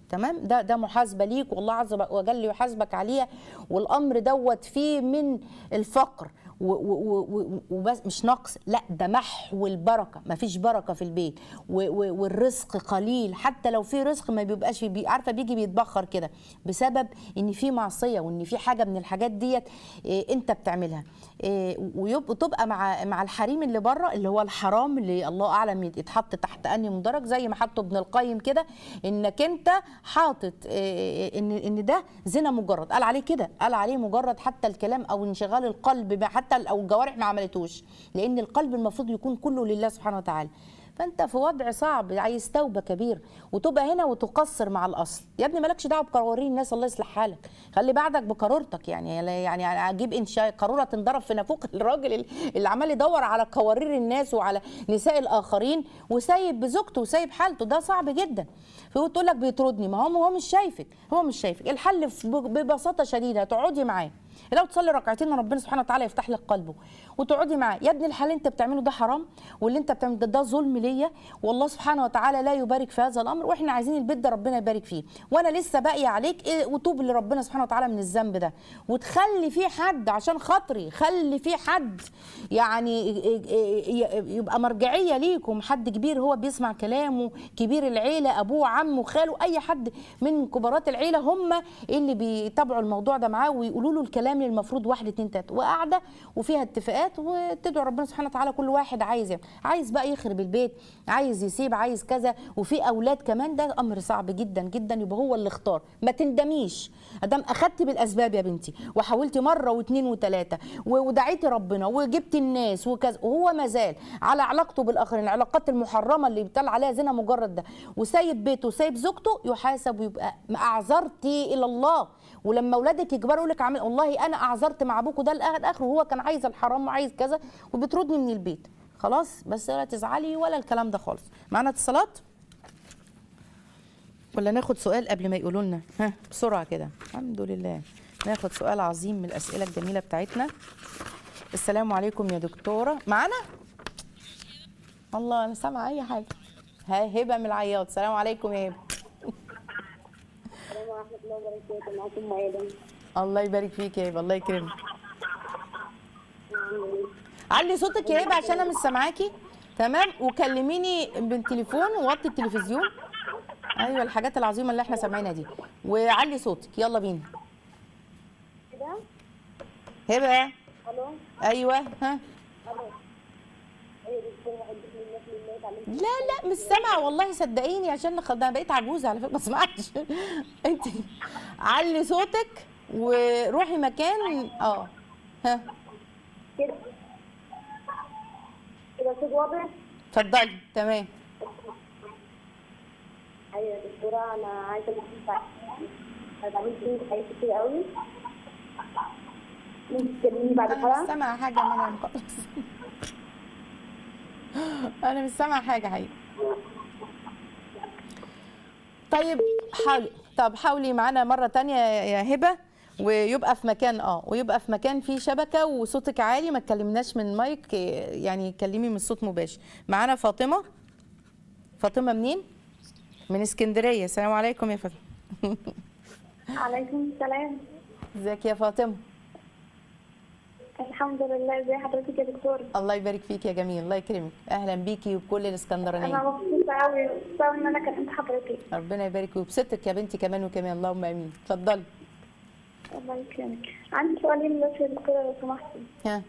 تمام ده ده محاسبه ليك والله عز وجل يحاسبك عليها والامر دوت فيه من الفقر و- و- و- وبس مش نقص لا ده محو البركه ما فيش بركه في البيت و- و- والرزق قليل حتى لو في رزق ما بيبقاش بي عارفه بيجي بيتبخر كده بسبب ان في معصيه وان في حاجه من الحاجات ديت إيه انت بتعملها إيه ويبقى تبقى مع مع الحريم اللي بره اللي هو الحرام اللي الله اعلم يتحط تحت انهي مدرج زي ما حطه ابن القيم كده انك انت حاطط إيه ان ان ده زنا مجرد قال عليه كده قال عليه مجرد حتى الكلام او انشغال القلب ب- حتى او الجوارح ما عملتوش لان القلب المفروض يكون كله لله سبحانه وتعالى فانت في وضع صعب عايز توبه كبير وتبقى هنا وتقصر مع الاصل يا ابني مالكش دعوه بقرارين الناس الله يصلح حالك خلي بعدك بقارورتك يعني يعني اجيب انشاء قاروره تنضرب في نافوق الراجل اللي عمال يدور على قوارير الناس وعلى نساء الاخرين وسايب بزوجته وسايب حالته ده صعب جدا فهو تقول لك بيطردني ما هو هو مش شايفك هو مش شايفك الحل في- ببساطه شديده تقعدي معاه لو تصلي ركعتين ربنا سبحانه وتعالى يفتح لك قلبه وتقعدي معاه يا ابني الحال اللي انت بتعمله ده حرام واللي انت بتعمله ده, ده ظلم ليا والله سبحانه وتعالى لا يبارك في هذا الامر واحنا عايزين البيت ده ربنا يبارك فيه وانا لسه باقيه عليك إيه وتوب لربنا سبحانه وتعالى من الذنب ده وتخلي فيه حد عشان خاطري خلي فيه حد يعني يبقى مرجعيه ليكم حد كبير هو بيسمع كلامه كبير العيله ابوه عمه خاله اي حد من كبارات العيله هم اللي بيتابعوا الموضوع ده معاه ويقولوا له الكلام اللي المفروض واحد اتنين تلاته وقاعده وفيها اتفاقات وتدعو ربنا سبحانه وتعالى كل واحد عايز يعني. عايز بقى يخرب البيت عايز يسيب عايز كذا وفي اولاد كمان ده امر صعب جدا جدا يبقى هو اللي اختار ما تندميش ادام اخدتي بالاسباب يا بنتي وحاولتي مره واثنين وثلاثه ودعيتي ربنا وجبتي الناس وكذا وهو ما زال على علاقته بالاخرين العلاقات المحرمه اللي بيطلع عليها زنا مجرد ده وسايب بيته وسايب زوجته يحاسب ويبقى اعذرتي الى الله ولما اولادك يكبروا يقول لك عامل والله انا اعذرت مع ابوكوا ده الاخر وهو كان عايز الحرام وعايز كذا وبتردني من البيت خلاص بس لا تزعلي ولا الكلام ده خالص معانا اتصالات ولا ناخد سؤال قبل ما يقولوا لنا ها بسرعه كده الحمد لله ناخد سؤال عظيم من الاسئله الجميله بتاعتنا السلام عليكم يا دكتوره معانا الله انا سامعه اي حاجه ها هبه من العياط السلام عليكم يا هبه السلام ورحمة الله وبركاته معاكم ميادة الله يبارك فيك يا هبه الله يكرمك علي صوتك يا هبه عشان انا مش سامعاكي تمام وكلميني بالتليفون ووطي التلفزيون ايوه الحاجات العظيمه اللي احنا سامعينها دي وعلي صوتك يلا بينا كده هبه الو ايوه ها الو ايه دكتور واحد من الناس اللي اتعلمت لا لا مش سامعه والله صدقيني عشان خ- ده انا بقيت عجوزه على فكره ما سمعتش انت علي صوتك وروحي مكان اه ها كده كده صوت واضح اتفضلي تمام ايوه يا دكتورة انا عايزة اقول لك انا اتعلمت فيه حاجات كتير قوي ممكن تكلميني بعد انا مش الحلقة سامعه حاجه ما انا خلاص انا مش سامعه حاجه حقيقي طيب حاولي طب حاولي معانا مره تانية يا هبه ويبقى في مكان اه ويبقى في مكان فيه شبكه وصوتك عالي ما تكلمناش من مايك يعني كلمي من صوت مباشر معانا فاطمه فاطمه منين من اسكندريه السلام عليكم يا فاطمه عليكم السلام ازيك يا فاطمه الحمد لله ازي حضرتك يا دكتور الله يبارك فيك يا جميل الله يكرمك اهلا بيكي وبكل الاسكندرانيه انا مبسوطة قوي مبسوطة ان انا كلمت حضرتك ربنا يبارك ويبسطك يا بنتي كمان وكمان اللهم امين اتفضلي الله يكرمك عندي سؤالين بس يا دكتورة لو سمحتي ها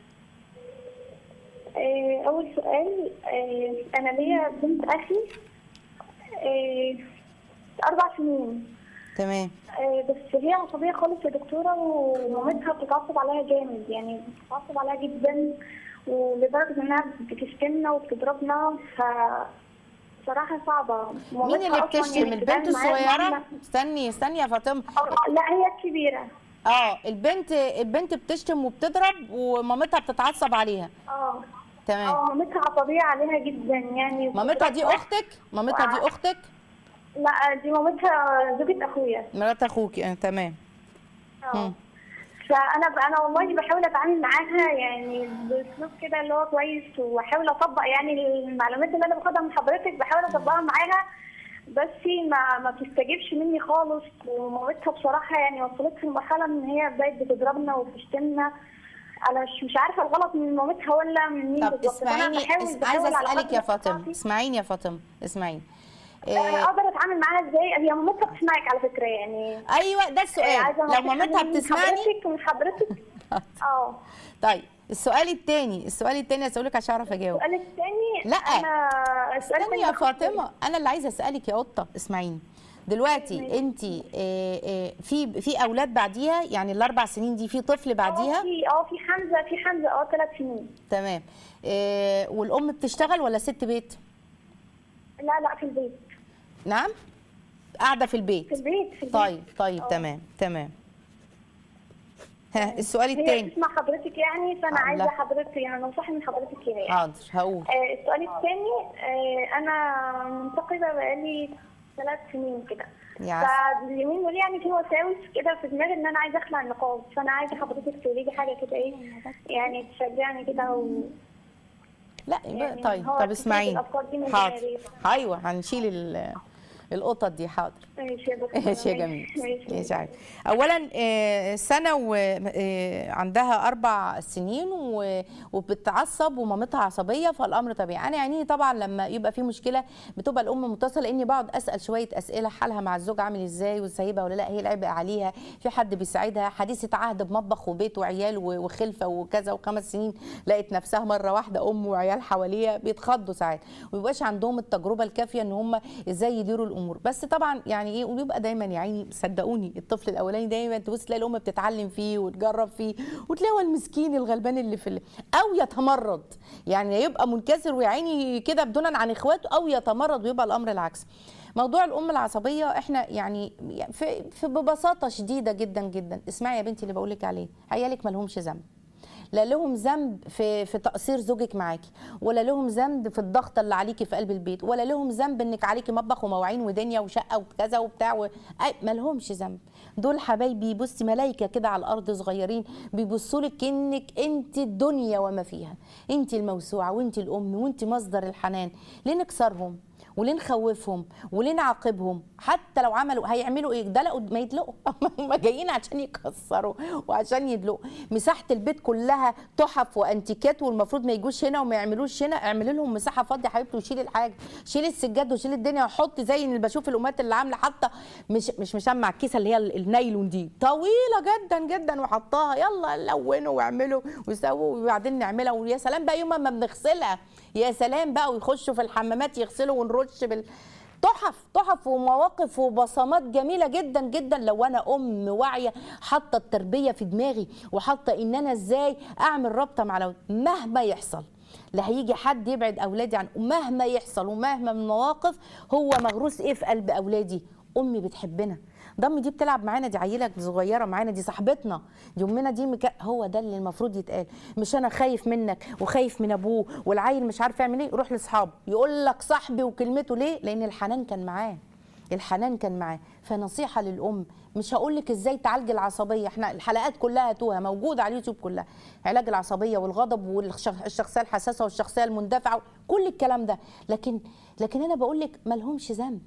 آه، أول سؤال آه، أنا ليا بنت أخي آه، أربع سنين تمام آه، بس هي عصبية خالص يا دكتورة ومامتها بتتعصب عليها جامد يعني بتتعصب عليها جدا ولدرجة إنها بتشتمنا وبتضربنا ف بصراحة صعبة مين مامتها اللي أصلاً بتشتم يعني البنت بتتعامل معايا الصغيره معاملة- استني استني يا فاطمه أو- لا هي الكبيرة اه البنت البنت بتشتم وبتضرب ومامتها بتتعصب عليها اه تمام اه مامتها عصبية عليها جدا يعني مامتها دي بتضربها. اختك مامتها دي اختك لا دي مامتها زوجة أخويا مرات اخوك آه تمام اه مم. فانا ب- انا والله بحاول اتعامل معاها يعني باسلوب كده اللي هو كويس واحاول اطبق يعني المعلومات اللي انا باخدها من حضرتك بحاول اطبقها معاها بس ما ما بتستجيبش مني خالص ومامتها بصراحه يعني وصلت لمرحله ان هي بقت بتضربنا وبتشتمنا انا مش مش عارفه الغلط من مامتها ولا من مين طب بالظبط فأنا اسمعيني بحاول- اس- بحاول عايزه على اسالك يا قدر فاطمه استطاعتي. اسمعيني يا فاطمه اسمعيني آه، إيه اقدر اتعامل معاها ازاي هي مامتها بتسمعك على فكره يعني ايوه ده آه، السؤال عايزه لو نصيحة مامتها من بتسمعني حضرتك ومن حضرتك اه طيب السؤال الثاني السؤال الثاني هسألك عشان اعرف اجاوب السؤال الثاني لا. انا السؤال استني الثاني يا بخص- فاطمه انا اللي عايزه اسالك يا قطه اسمعيني دلوقتي انت في في اولاد بعديها يعني الاربع سنين دي في طفل اه بعديها في اه في حمزه في حمزه اه ثلاث سنين تمام آه، والام بتشتغل ولا ست بيت لا لا في البيت نعم قاعده في في البيت البيت في البيت طيب طيب آه. تمام تمام ها السؤال هي الثاني بتسمع حضرتك يعني فانا آه، عايزه لا. حضرتك يعني نصيحه من حضرتك كده يعني حاضر هقول آه، السؤال الثاني آه، انا منتقبه بقالي ثلاث سنين كده يا عسل. فاليومين دول يعني في وساوس كده في دماغي ان انا عايزه اخلع النقاب فانا عايزه حضرتك تقولي لي حاجه كده ايه يعني تشجعني كده و... لا يعني طيب هو طب كتير اسمعيني الأفكار دي من حاضر دماغي. ايوه هنشيل ال- القطط دي حاضر ماشي يا دكتور ماشي يا جميل ماشي. ماشي عادي. اولا آه، سنه وعندها اربع سنين و- وبتتعصب ومامتها عصبيه فالامر طبيعي انا يعني طبعا لما يبقى في مشكله بتبقى الام متصله اني بقعد اسال شويه اسئله حالها مع الزوج عامل ازاي وسايبها ولا لا هي العبء عليها في حد بيساعدها حديثه عهد بمطبخ وبيت وعيال و- وخلفه وكذا وخمس سنين لقت نفسها مره واحده ام وعيال حواليها بيتخضوا ساعات ومبيبقاش عندهم التجربه الكافيه ان هم ازاي يديروا الامور بس طبعا يعني ايه وبيبقى دايما يا عيني صدقوني الطفل الاولاني دايما تبص تلاقي الام بتتعلم فيه وتجرب فيه وتلاقي هو المسكين الغلبان اللي في ال- او يتمرد يعني يبقى منكسر ويا عيني كده بدونا عن اخواته او يتمرد ويبقى الامر العكس موضوع الام العصبيه احنا يعني في, في ببساطه شديده جدا جدا اسمعي يا بنتي اللي بقول لك عليه عيالك ما لهمش ذنب لا لهم ذنب في في تقصير زوجك معاكي ولا لهم ذنب في الضغط اللي عليكي في قلب البيت ولا لهم ذنب انك عليكي مطبخ ومواعين ودنيا وشقه وكذا وبتاع و... أي ما لهمش ذنب دول حبايبي بصي ملايكه كده على الارض صغيرين بيبصوا لك انك انت الدنيا وما فيها انت الموسوعه وانت الام وانت مصدر الحنان ليه نكسرهم وليه نخوفهم وليه نعاقبهم حتى لو عملوا هيعملوا ايه دلقوا ما يدلقوا هم جايين عشان يكسروا وعشان يدلقوا مساحه البيت كلها تحف وانتيكات والمفروض ما يجوش هنا وما يعملوش هنا اعملي لهم مساحه فاضيه يا حبيبتي وشيلي الحاجه شيلي السجاد وشيلي الدنيا وحطي زي اللي بشوف الامهات اللي عامله حاطه مش مش مشمع الكيسه اللي هي النايلون دي طويله جدا جدا وحطاها يلا لونوا واعملوا وسووا وبعدين نعملها ويا سلام بقى يوم ما بنغسلها يا سلام بقى ويخشوا في الحمامات يغسلوا ونرش بال تحف تحف ومواقف وبصمات جميله جدا جدا لو انا ام واعيه حاطه التربيه في دماغي وحاطه ان انا ازاي اعمل رابطه مع الاولاد مهما يحصل لا هيجي حد يبعد اولادي عن مهما يحصل ومهما من مواقف هو مغروس ايه في قلب اولادي امي بتحبنا ضم دي بتلعب معانا دي عيله صغيره معانا دي صاحبتنا دي امنا دي مكا... هو ده اللي المفروض يتقال مش انا خايف منك وخايف من ابوه والعيل مش عارف يعمل ايه يروح لاصحابه يقول لك صاحبي وكلمته ليه لان الحنان كان معاه الحنان كان معاه فنصيحه للام مش هقول لك ازاي تعالجي العصبيه احنا الحلقات كلها توها موجوده على اليوتيوب كلها علاج العصبيه والغضب والشخصيه الحساسه والشخصيه المندفعه كل الكلام ده لكن لكن انا بقول لك مالهمش ذنب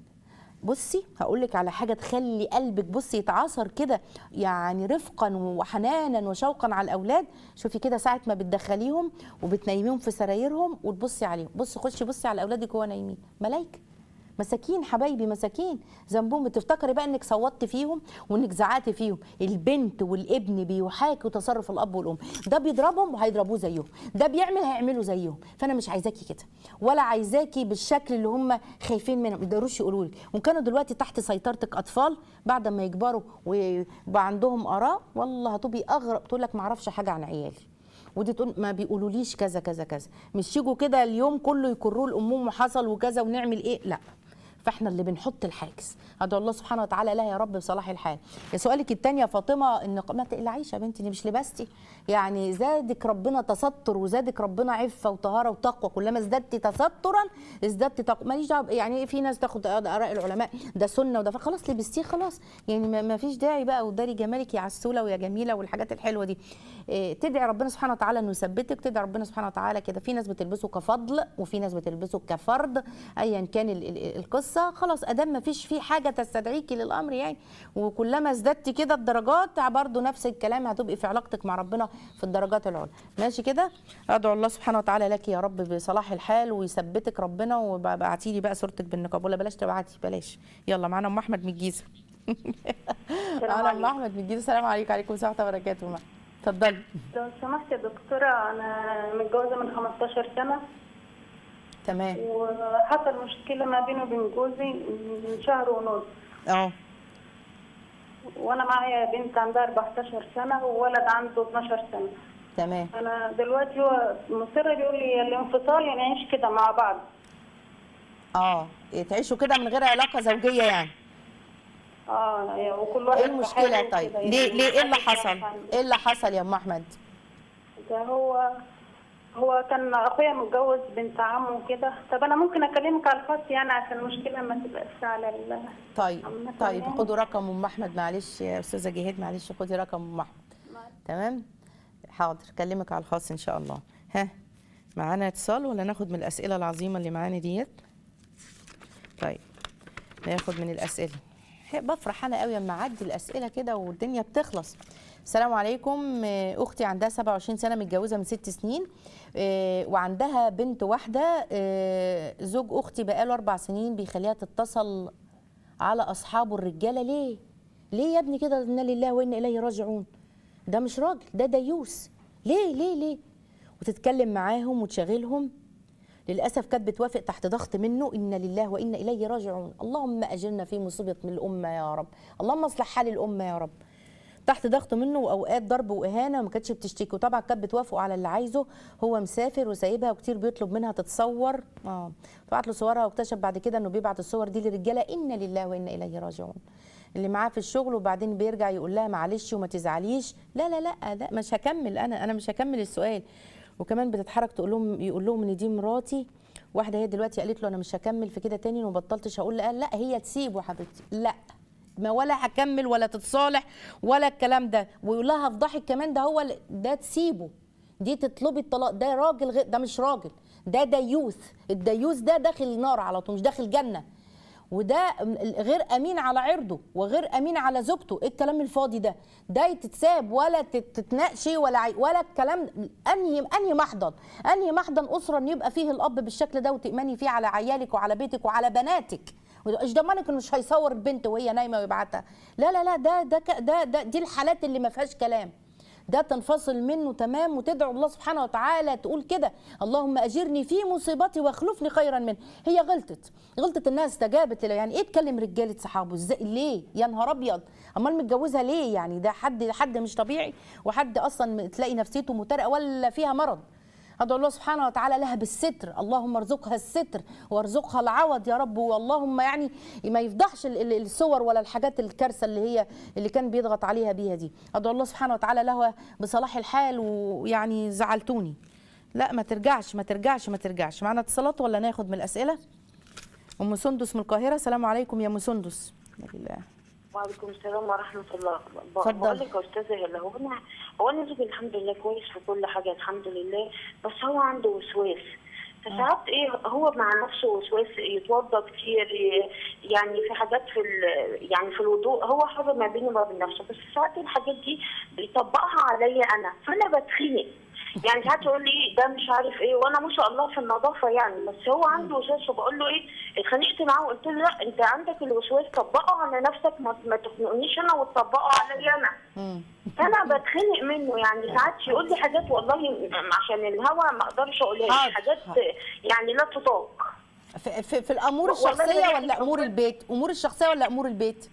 بصي هقول لك على حاجه تخلي قلبك بصي يتعاصر كده يعني رفقا وحنانا وشوقا على الاولاد شوفي كده ساعه ما بتدخليهم وبتنيميهم في سرايرهم وتبصي عليهم بصي خشي بصي على اولادك وهو نايمين ملايكه مساكين حبايبي مساكين ذنبهم بتفتكري بقى انك صوتت فيهم وانك زعقت فيهم البنت والابن بيحاكوا تصرف الاب والام ده بيضربهم وهيضربوه زيهم ده بيعمل هيعملوا زيهم فانا مش عايزاكي كده ولا عايزاكي بالشكل اللي هم خايفين منه ما يقدروش يقولوا لك وكانوا دلوقتي تحت سيطرتك اطفال بعد ما يكبروا ويبقى عندهم اراء والله هتبقي اغرب تقول لك ما اعرفش حاجه عن عيالي ودي تقول ما بيقولوليش كذا كذا كذا مش يجوا كده اليوم كله يكروه لامهم وحصل وكذا ونعمل ايه لا فاحنا اللي بنحط الحاجز ادعو الله سبحانه وتعالى لها يا رب بصلاح الحال يا سؤالك الثاني يا فاطمه ان ما تقلعيش يا بنتي دي مش لبستي يعني زادك ربنا تستر وزادك ربنا عفه وطهاره وتقوى كلما ازددت تسترا ازددت تقوى ماليش دعوه يعني في ناس تاخد اراء العلماء ده سنه وده خلاص لبستيه خلاص يعني ما فيش داعي بقى وداري جمالك يا عسوله ويا جميله والحاجات الحلوه دي إيه تدعي ربنا سبحانه وتعالى انه يثبتك تدعي ربنا سبحانه وتعالى كده في ناس بتلبسه كفضل وفي ناس بتلبسه كفرض ايا كان ال ال القصه ناقصه خلاص ادام ما فيش فيه حاجه تستدعيكي للامر يعني وكلما ازددتي كده الدرجات برضه نفس الكلام هتبقي في علاقتك مع ربنا في الدرجات العلى ماشي كده ادعو الله سبحانه وتعالى لك يا رب بصلاح الحال ويثبتك ربنا وابعتي لي بقى صورتك بالنقاب ولا بلاش تبعتي بلاش يلا معانا ام احمد من الجيزه معانا ام احمد من الجيزه السلام عليكم وعليكم السلام ورحمه الله وبركاته معاك. اتفضلي لو سمحت يا دكتورة أنا متجوزة من 15 سنة تمام وحصل مشكلة ما بيني وبين جوزي من شهر ونص اه وأنا معايا بنت عندها 14 سنة وولد عنده 12 سنة تمام أنا دلوقتي هو مصر بيقول لي الانفصال يعني نعيش كده مع بعض اه تعيشوا كده من غير علاقه زوجيه يعني اه وكل واحد ايه في المشكله حاله طيب وكده ليه يعني. ليه ايه اللي محدش حصل يعرف عنه. ايه اللي حصل يا ام احمد ده هو هو كان اخويا متجوز بنت عمه كده طب انا ممكن اكلمك على الخاص يعني عشان المشكله ما تبقاش على ال طيب عامة طيب يعني. خدوا رقم ام احمد معلش يا استاذه جهاد معلش خدي رقم ام احمد تمام حاضر اكلمك على الخاص ان شاء الله ها معانا اتصال ولا ناخد من الاسئله العظيمه اللي معانا ديت طيب ناخد من الاسئله هي بفرح انا قوي لما اعدي الاسئله كده والدنيا بتخلص السلام عليكم آه، اختي عندها 27 سنه متجوزه من ست سنين آه، وعندها بنت واحده آه، زوج اختي بقاله اربع سنين بيخليها تتصل على اصحابه الرجاله ليه ليه يا ابني كده انا لله وانا اليه راجعون ده مش راجل ده ديوس ليه ليه ليه وتتكلم معاهم وتشغلهم للاسف كانت بتوافق تحت ضغط منه انا لله وانا اليه راجعون اللهم اجرنا في مصيبه من الامه يا رب اللهم اصلح حال الامه يا رب تحت ضغط منه واوقات ضرب واهانه وما كانتش بتشتكي وطبعا كانت بتوافقه على اللي عايزه هو مسافر وسايبها وكتير بيطلب منها تتصور اه بعت له صورها واكتشف بعد كده انه بيبعت الصور دي للرجاله انا لله وانا اليه راجعون اللي معاه في الشغل وبعدين بيرجع يقول لها معلش وما تزعليش لا لا لا لا مش هكمل انا انا مش هكمل السؤال وكمان بتتحرك تقول لهم يقول لهم ان دي مراتي واحده هي دلوقتي قالت له انا مش هكمل في كده تاني وما بطلتش هقول لها لا هي تسيبه يا حبيبتي لا ما ولا هكمل ولا تتصالح ولا الكلام ده ويقول لها هفضحك كمان ده هو ال- ده تسيبه دي تطلبي الطلاق ده راجل غير ده مش راجل ده ديوث الديوث ده داخل النار على طول مش داخل جنه وده غير امين على عرضه وغير امين على زوجته ايه الكلام الفاضي ده ده تتساب ولا تت- تتناقشي ولا عي- ولا الكلام انهي انهي محضن انهي محضن اسره ان يبقى فيه الاب بالشكل ده وتامني فيه على عيالك وعلى بيتك وعلى بناتك ايش ضمنك انه مش هيصور البنت وهي نايمه ويبعتها لا لا لا ده ده ك- ده, ده دي الحالات اللي ما فيهاش كلام ده تنفصل منه تمام وتدعو الله سبحانه وتعالى تقول كده اللهم اجرني في مصيبتي واخلفني خيرا منه هي غلطت غلطت انها استجابت له يعني ايه تكلم رجاله صحابه ازاي ليه يا نهار ابيض امال متجوزها ليه يعني ده حد حد مش طبيعي وحد اصلا تلاقي نفسيته مترقه ولا فيها مرض ادعو الله سبحانه وتعالى لها بالستر اللهم ارزقها الستر وارزقها العوض يا رب واللهم يعني ما يفضحش ال- ال- الصور ولا الحاجات الكارثه اللي هي اللي كان بيضغط عليها بيها دي ادعو الله سبحانه وتعالى لها بصلاح الحال ويعني زعلتوني لا ما ترجعش ما ترجعش ما ترجعش معانا اتصالات ولا ناخد من الاسئله ام سندس من القاهره السلام عليكم يا ام سندس بسم الله وعليكم السلام ورحمة الله اتفضل. بقول لك يا أستاذة هلا هو أنا هو أنا زوجي الحمد لله كويس في كل حاجة الحمد لله بس هو عنده وسواس فساعات ايه هو مع نفسه وسواس يتوضا كتير ي- يعني في حاجات في ال- يعني في الوضوء هو حر ما بينه وما بين نفسه بس ساعات الحاجات دي بيطبقها عليا انا فانا بتخنق يعني ساعات يقول لي ده مش عارف ايه وانا ما شاء الله في النظافه يعني بس هو عنده وسواس وبقول له ايه اتخانقت معاه وقلت له لا انت عندك الوسواس طبقه على نفسك ما, ما تخنقنيش انا وتطبقه عليا انا مم. فانا بتخنق منه يعني ساعات يقول لي حاجات والله عشان الهوا ما اقدرش اقولها حاضر. لك حاجات يعني لا تطاق في, في, في الامور والله الشخصيه يعني ولا امور البيت امور الشخصيه ولا امور البيت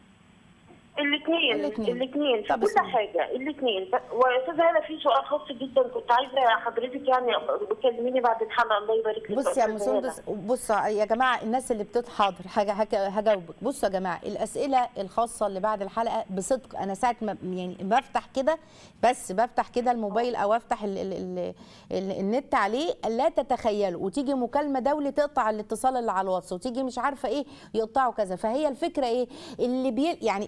الاثنين الاتنين. الاثنين في طب كل اسمعي. حاجه الاثنين واستاذ هلا في سؤال خاص جدا كنت عايزه حضرتك يعني بتكلميني بعد الحلقه الله يبارك لك بص يا ام أستاذة هالة. سندس بص يا جماعه الناس اللي بتتحاضر حاجه هك- هجاوبك بصوا يا جماعه الاسئله الخاصه اللي بعد الحلقه بصدق انا ساعه ما يعني بفتح كده بس بفتح كده الموبايل او افتح ال ال ال ال النت عليه لا تتخيلوا وتيجي مكالمه دولي تقطع الاتصال اللي على الواتس وتيجي مش عارفه ايه يقطعوا كذا فهي الفكره ايه اللي بي يعني قولوا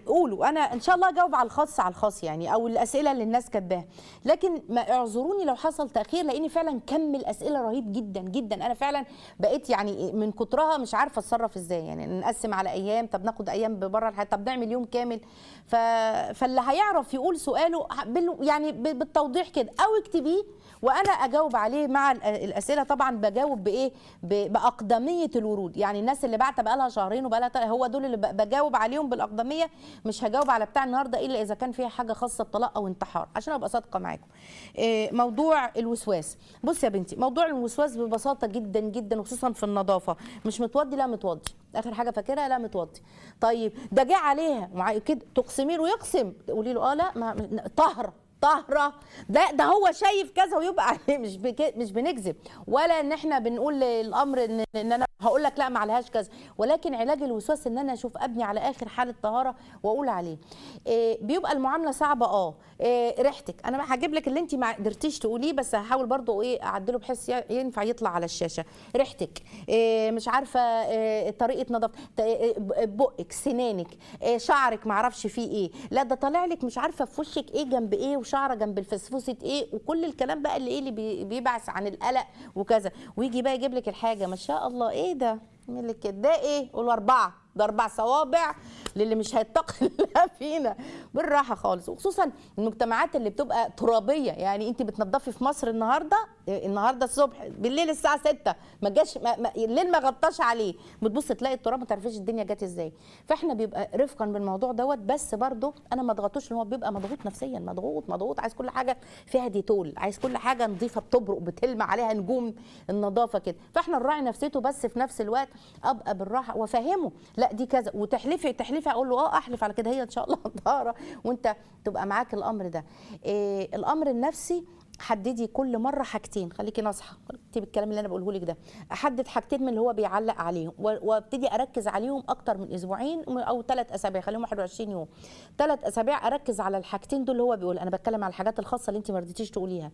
وانا ان شاء الله اجاوب على الخاص على الخاص يعني او الاسئله اللي الناس كاتباها لكن ما اعذروني لو حصل تاخير لاني فعلا كم الاسئله رهيب جدا جدا انا فعلا بقيت يعني من كترها مش عارفه اتصرف ازاي يعني نقسم على ايام طب ناخد ايام بره الحياه طب نعمل يوم كامل ف... فاللي هيعرف يقول سؤاله بال... يعني ب- بالتوضيح كده او اكتبيه وانا اجاوب عليه مع ال- الاسئله طبعا بجاوب بايه ب- باقدميه الورود يعني الناس اللي بعت بقى لها شهرين وبقى لها هو دول اللي ب- بجاوب عليهم بالاقدميه مش هجاوب على بتاع النهارده الا اذا كان فيها حاجه خاصه بطلاق او انتحار عشان ابقى صادقه معاكم إيه، موضوع الوسواس بص يا بنتي موضوع الوسواس ببساطه جدا جدا وخصوصا في النظافه مش متوضي لا متوضي اخر حاجه فاكرها لا متوضي طيب ده جه عليها ومع كده تقسمي له يقسم تقولي له اه لا ما طهره طهره ده ده هو شايف كذا ويبقى عليه مش بك مش بنكذب ولا ان احنا بنقول الامر ان, إن انا هقول لك لا ما عليهاش كذا ولكن علاج الوسواس ان انا اشوف ابني على اخر حاله طهاره واقول عليه إيه بيبقى المعامله صعبه اه إيه ريحتك انا بقى هجيب لك اللي انت ما قدرتيش تقوليه بس هحاول برضو ايه اعدله بحيث ي- ينفع يطلع على الشاشه ريحتك إيه مش عارفه إيه طريقه نظافه إيه بقك سنانك إيه شعرك ما اعرفش فيه ايه لا ده طالع لك مش عارفه في وشك ايه جنب ايه وشعره جنب الفسفوسه ايه وكل الكلام بقى اللي ايه اللي بي- بيبعث عن القلق وكذا ويجي بقى يجيب لك الحاجه ما شاء الله ايه ده يعمل لك كده ده ايه قول اربعه ده اربع صوابع للي مش هيتقي الله فينا بالراحه خالص وخصوصا المجتمعات اللي بتبقى ترابيه يعني انت بتنظفي في مصر النهارده النهارده الصبح بالليل الساعه 6 ما جاش ما ما الليل ما غطاش عليه بتبص تلاقي التراب ما تعرفيش الدنيا جت ازاي فاحنا بيبقى رفقا بالموضوع دوت بس برضه انا ما اضغطوش ان هو بيبقى مضغوط نفسيا مضغوط مضغوط عايز كل حاجه فيها ديتول عايز كل حاجه نظيفه بتبرق بتلمع عليها نجوم النظافه كده فاحنا نراعي نفسيته بس في نفس الوقت ابقى بالراحه وافهمه لا دي كذا وتحلفي تحلفي اقول له اه احلف على كده هي ان شاء الله طهاره وانت تبقى معاك الامر ده إيه الامر النفسي حددي كل مره حاجتين خليكي ناصحه اكتبي الكلام اللي انا بقوله لك ده احدد حاجتين من اللي هو بيعلق عليهم و- وابتدي اركز عليهم اكتر من اسبوعين او ثلاث اسابيع خليهم 21 يوم ثلاث اسابيع اركز على الحاجتين دول اللي هو بيقول انا بتكلم على الحاجات الخاصه اللي انت ما رضيتيش تقوليها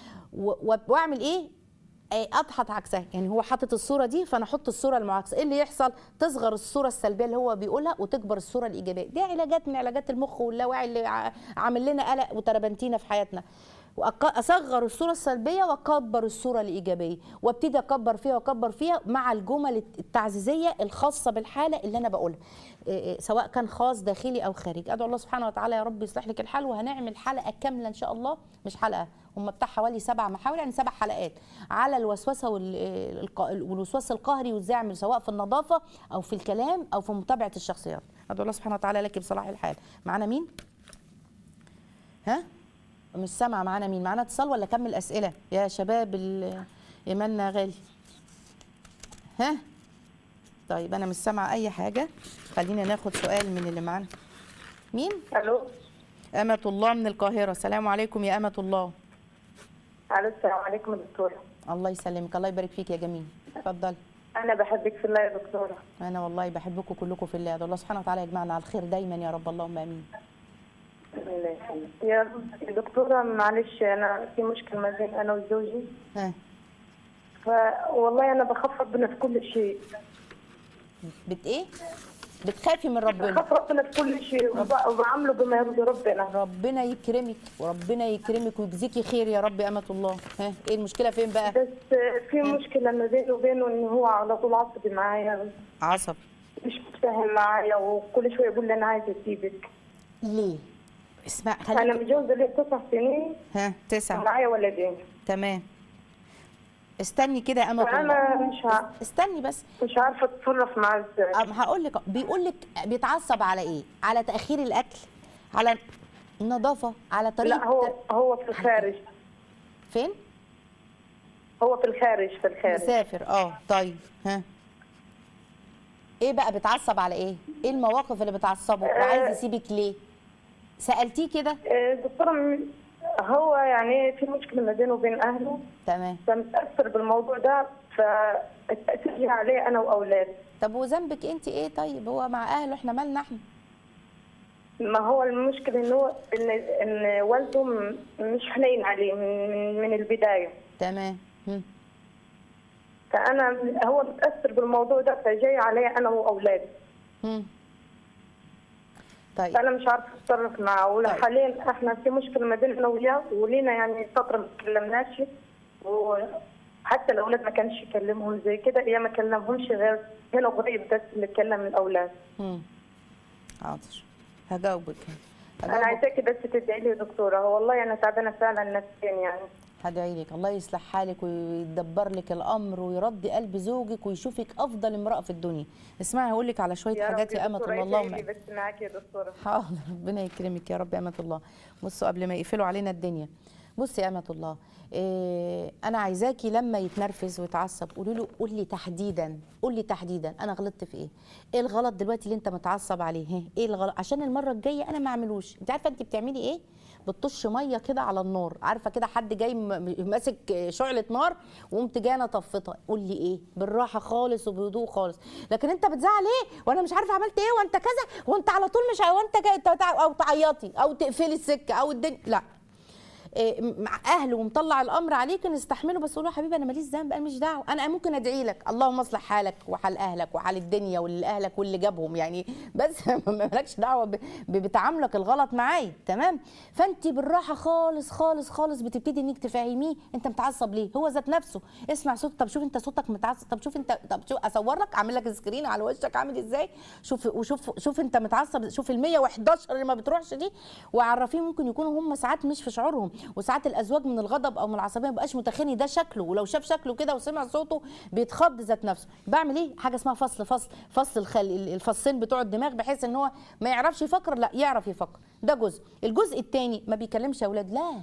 و- واعمل ايه إيه، اضحط عكسها يعني هو حاطط الصوره دي فانا احط الصوره المعاكسه ايه اللي يحصل تصغر الصوره السلبيه اللي هو بيقولها وتكبر الصوره الايجابيه دي علاجات من علاجات المخ واللاوعي اللي ع- عامل لنا قلق وتربنتينا في حياتنا وأق- اصغر الصوره السلبيه واكبر الصوره الايجابيه وابتدي اكبر فيها واكبر فيها مع الجمل التعزيزيه الخاصه بالحاله اللي انا بقولها إيه إيه، سواء كان خاص داخلي او خارجي ادعو الله سبحانه وتعالى يا رب يصلح لك الحال وهنعمل حلقه كامله ان شاء الله مش حلقه هم بتاع حوالي سبع محاور يعني سبع حلقات على الوسوسه وال- الق- والوسواس القهري وازاي اعمل سواء في النظافه او في الكلام او في متابعه الشخصيات ادعو الله سبحانه وتعالى لك بصلاح الحال معانا مين ها مش سامعه معانا مين معانا اتصال ولا كمل اسئله يا شباب ال- ايماننا غالي ها طيب انا مش سامعه اي حاجه خلينا ناخد سؤال من اللي معانا مين الو أمة الله من القاهرة السلام عليكم يا أمة الله الو السلام عليكم يا دكتوره الله يسلمك الله يبارك فيك يا جميل اتفضل انا بحبك في الله يا دكتوره أنا والله بحبكم كلكم في الله ده الله سبحانه وتعالى يجمعنا على الخير دايما يا رب اللهم آمين الله يخليك يا يا دكتوره معلش انا في مشكله ما بين انا وزوجي ها فوالله انا بخاف ربنا في كل شيء بت إيه؟ بتخافي من ربنا بخاف ربنا في كل شيء وب- وبعامله بما يرضي ربنا ربنا يكرمك وربنا يكرمك ويجزيكي خير يا رب يا أمة الله ها إيه المشكلة فين بقى؟ بس في مشكله ما بيني وبينه ان هو على طول عصبي معايا عصب مش متفاهم معايا وكل شويه يقول لي انا عايز اسيبك ليه؟ اسمع انا خليك متجوزه لي تسع سنين ها تسعة معايا ولدين تمام استني كده يا أمة الله فانا مش ع- استني بس مش عارفه اتصرف معاه ازاي أم هقول لك بيقول لك بيتعصب على ايه؟ على تاخير الاكل على النظافه على طريقه لا هو هو في الخارج فين؟ هو في الخارج في الخارج مسافر اه طيب ها ايه بقى بيتعصب على ايه؟ ايه المواقف اللي بتعصبه وعايز يسيبك ليه؟ سالتيه كده؟ آه، دكتورة م- هو يعني في مشكلة ما بينه وبين أهله تمام فمتأثر بالموضوع ده فالتأثير جه عليه أنا وأولادي طب وذنبك انت ايه طيب هو مع اهله احنا مالنا احنا؟ ما هو المشكلة إن هو إن إن والده م- مش حنين عليه من, من البداية تمام هم. فأنا هو متأثر بالموضوع ده فجاي علي أنا وأولادي هم. طيب انا مش عارفه اتصرف معه طيب. وحاليا احنا في مشكله ما بيننا وياه ولينا يعني فتره ما اتكلمناش وحتى الاولاد ما كانش يكلمهم زي كده هي ما كلمهمش غير هنا قريب بس اللي اتكلم الاولاد مم. حاضر هجاوبك انا هجاوبك عايزاكي بس تدعي لي يا دكتوره هو والله انا تعبانه فعلا نفسيا يعني هدعي لك الله يصلح حالك ويدبر لك الامر ويرضي قلب زوجك ويشوفك افضل امراه في الدنيا اسمعي هقول لك على شويه يا رب حاجات يا امه دكتورة، الله ادعي لي اللهم بس معاكي يا دكتوره حاضر ربنا يكرمك يا رب يا امه الله بصوا قبل ما يقفلوا علينا الدنيا بصي يا امه الله إيه انا عايزاكي لما يتنرفز ويتعصب قولي له قول لي تحديدا قول لي تحديدا انا غلطت في ايه ايه الغلط دلوقتي اللي انت متعصب عليه ها؟ ايه الغلط عشان المره الجايه انا ما اعملوش انت عارفه انت بتعملي ايه بتطش ميه كده على النار عارفه كده حد جاي م- م- ماسك شعله نار وقمت جايه انا طفتها قول لي ايه بالراحه خالص وبهدوء خالص لكن انت بتزعل ايه وانا مش عارفه عملت ايه وانت كذا وانت على طول مش عا- وانت جاي ت- تع- او تعيطي او تقفلي السكه او الدنيا لا إيه، مع اهله ومطلع الامر عليك نستحمله بس قول له يا حبيبي انا ماليش ذنب انا مش دعوه انا ممكن ادعي لك اللهم اصلح حالك وحال اهلك وحال الدنيا واللي اهلك واللي جابهم يعني بس مالكش دعوه ب- ب- بتعاملك الغلط معايا تمام فانت بالراحه خالص خالص خالص بتبتدي انك تفهميه انت متعصب ليه هو ذات نفسه اسمع صوت طب شوف انت صوتك متعصب طب شوف انت طب شوف اصور لك اعمل لك سكرين على وشك عامل ازاي شوف وشوف شوف انت متعصب شوف ال 111 اللي ما بتروحش دي وعرفيه ممكن يكونوا هم ساعات مش في شعورهم وساعات الازواج من الغضب او من العصبيه ما بقاش متخيل ده شكله ولو شاف شكله كده وسمع صوته بيتخض ذات نفسه بعمل ايه حاجه اسمها فصل فصل فصل الخل الفصين بتوع الدماغ بحيث ان هو ما يعرفش يفكر لا يعرف يفكر ده جزء الجزء الثاني ما بيكلمش اولاد لا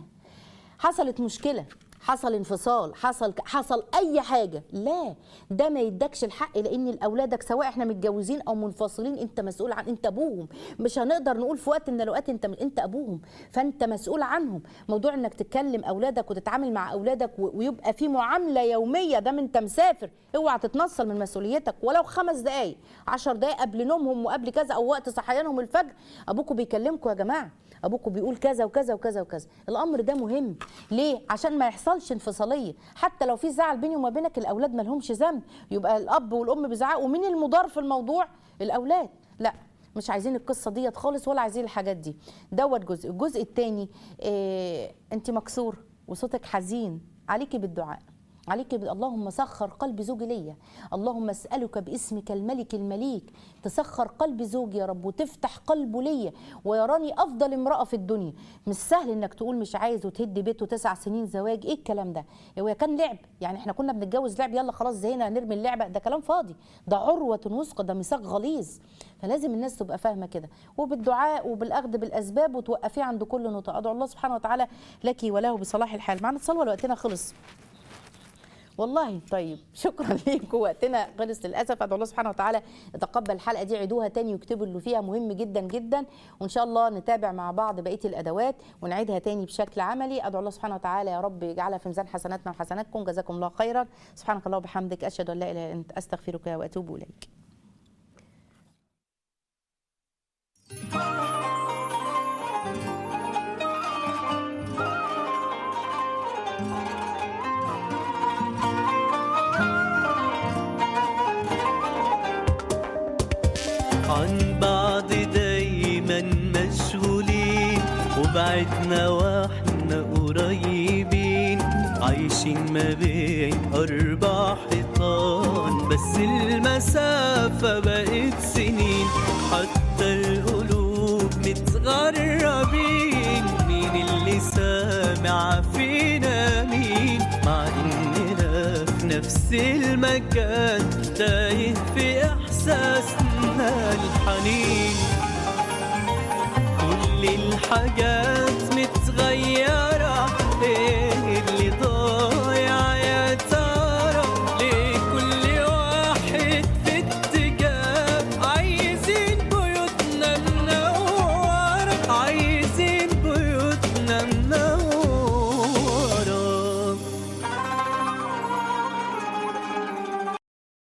حصلت مشكله حصل انفصال حصل حصل اي حاجه لا ده ما يدكش الحق لان اولادك سواء احنا متجوزين او منفصلين انت مسؤول عن انت ابوهم مش هنقدر نقول في وقت من الاوقات انت انت ابوهم فانت مسؤول عنهم موضوع انك تكلم اولادك وتتعامل مع اولادك و- ويبقى في معامله يوميه ده انت مسافر اوعى تتنصل من مسؤوليتك ولو خمس دقائق عشر دقائق قبل نومهم وقبل كذا او وقت صحيانهم الفجر ابوكم بيكلمكم يا جماعه ابوكم بيقول كذا وكذا وكذا وكذا الامر ده مهم ليه عشان ما يحصلش انفصاليه حتى لو في زعل بيني وما بينك الاولاد ما لهمش ذنب يبقى الاب والام بيزعقوا ومين المضار في الموضوع الاولاد لا مش عايزين القصه ديت خالص ولا عايزين الحاجات دي دوت جزء الجزء الثاني إيه انت مكسور وصوتك حزين عليكي بالدعاء عليك بال- اللهم سخر قلب زوجي ليا اللهم اسالك باسمك الملك المليك تسخر قلب زوجي يا رب وتفتح قلبه ليا ويراني افضل امراه في الدنيا مش سهل انك تقول مش عايز وتهد بيته تسع سنين زواج ايه الكلام ده هو كان لعب يعني احنا كنا بنتجوز لعب يلا خلاص زهقنا نرمي اللعبه ده كلام فاضي ده عروه وثقى ده ميثاق غليظ فلازم الناس تبقى فاهمه كده وبالدعاء وبالاخذ بالاسباب وتوقفيه عند كل نقطه ادعو الله سبحانه وتعالى لك وله بصلاح الحال معنا اتصال ولا وقتنا خلص والله طيب شكرا ليكم وقتنا خلص للاسف ادعو الله سبحانه وتعالى يتقبل الحلقه دي عيدوها تاني ويكتبوا اللي فيها مهم جدا جدا وان شاء الله نتابع مع بعض بقيه الادوات ونعيدها تاني بشكل عملي ادعو الله سبحانه وتعالى يا رب يجعلها في ميزان حسناتنا وحسناتكم جزاكم الله خيرا سبحانك اللهم وبحمدك اشهد ان لا اله الا انت استغفرك واتوب اليك عن بعض دايما مشغولين وبعدنا واحنا قريبين عايشين ما بين أربع حيطان بس المسافة بقت سنين حتى القلوب متغربين مين اللي سامع فينا مين مع إننا في نفس المكان تايه في إحساسنا الحنين كل الحاجات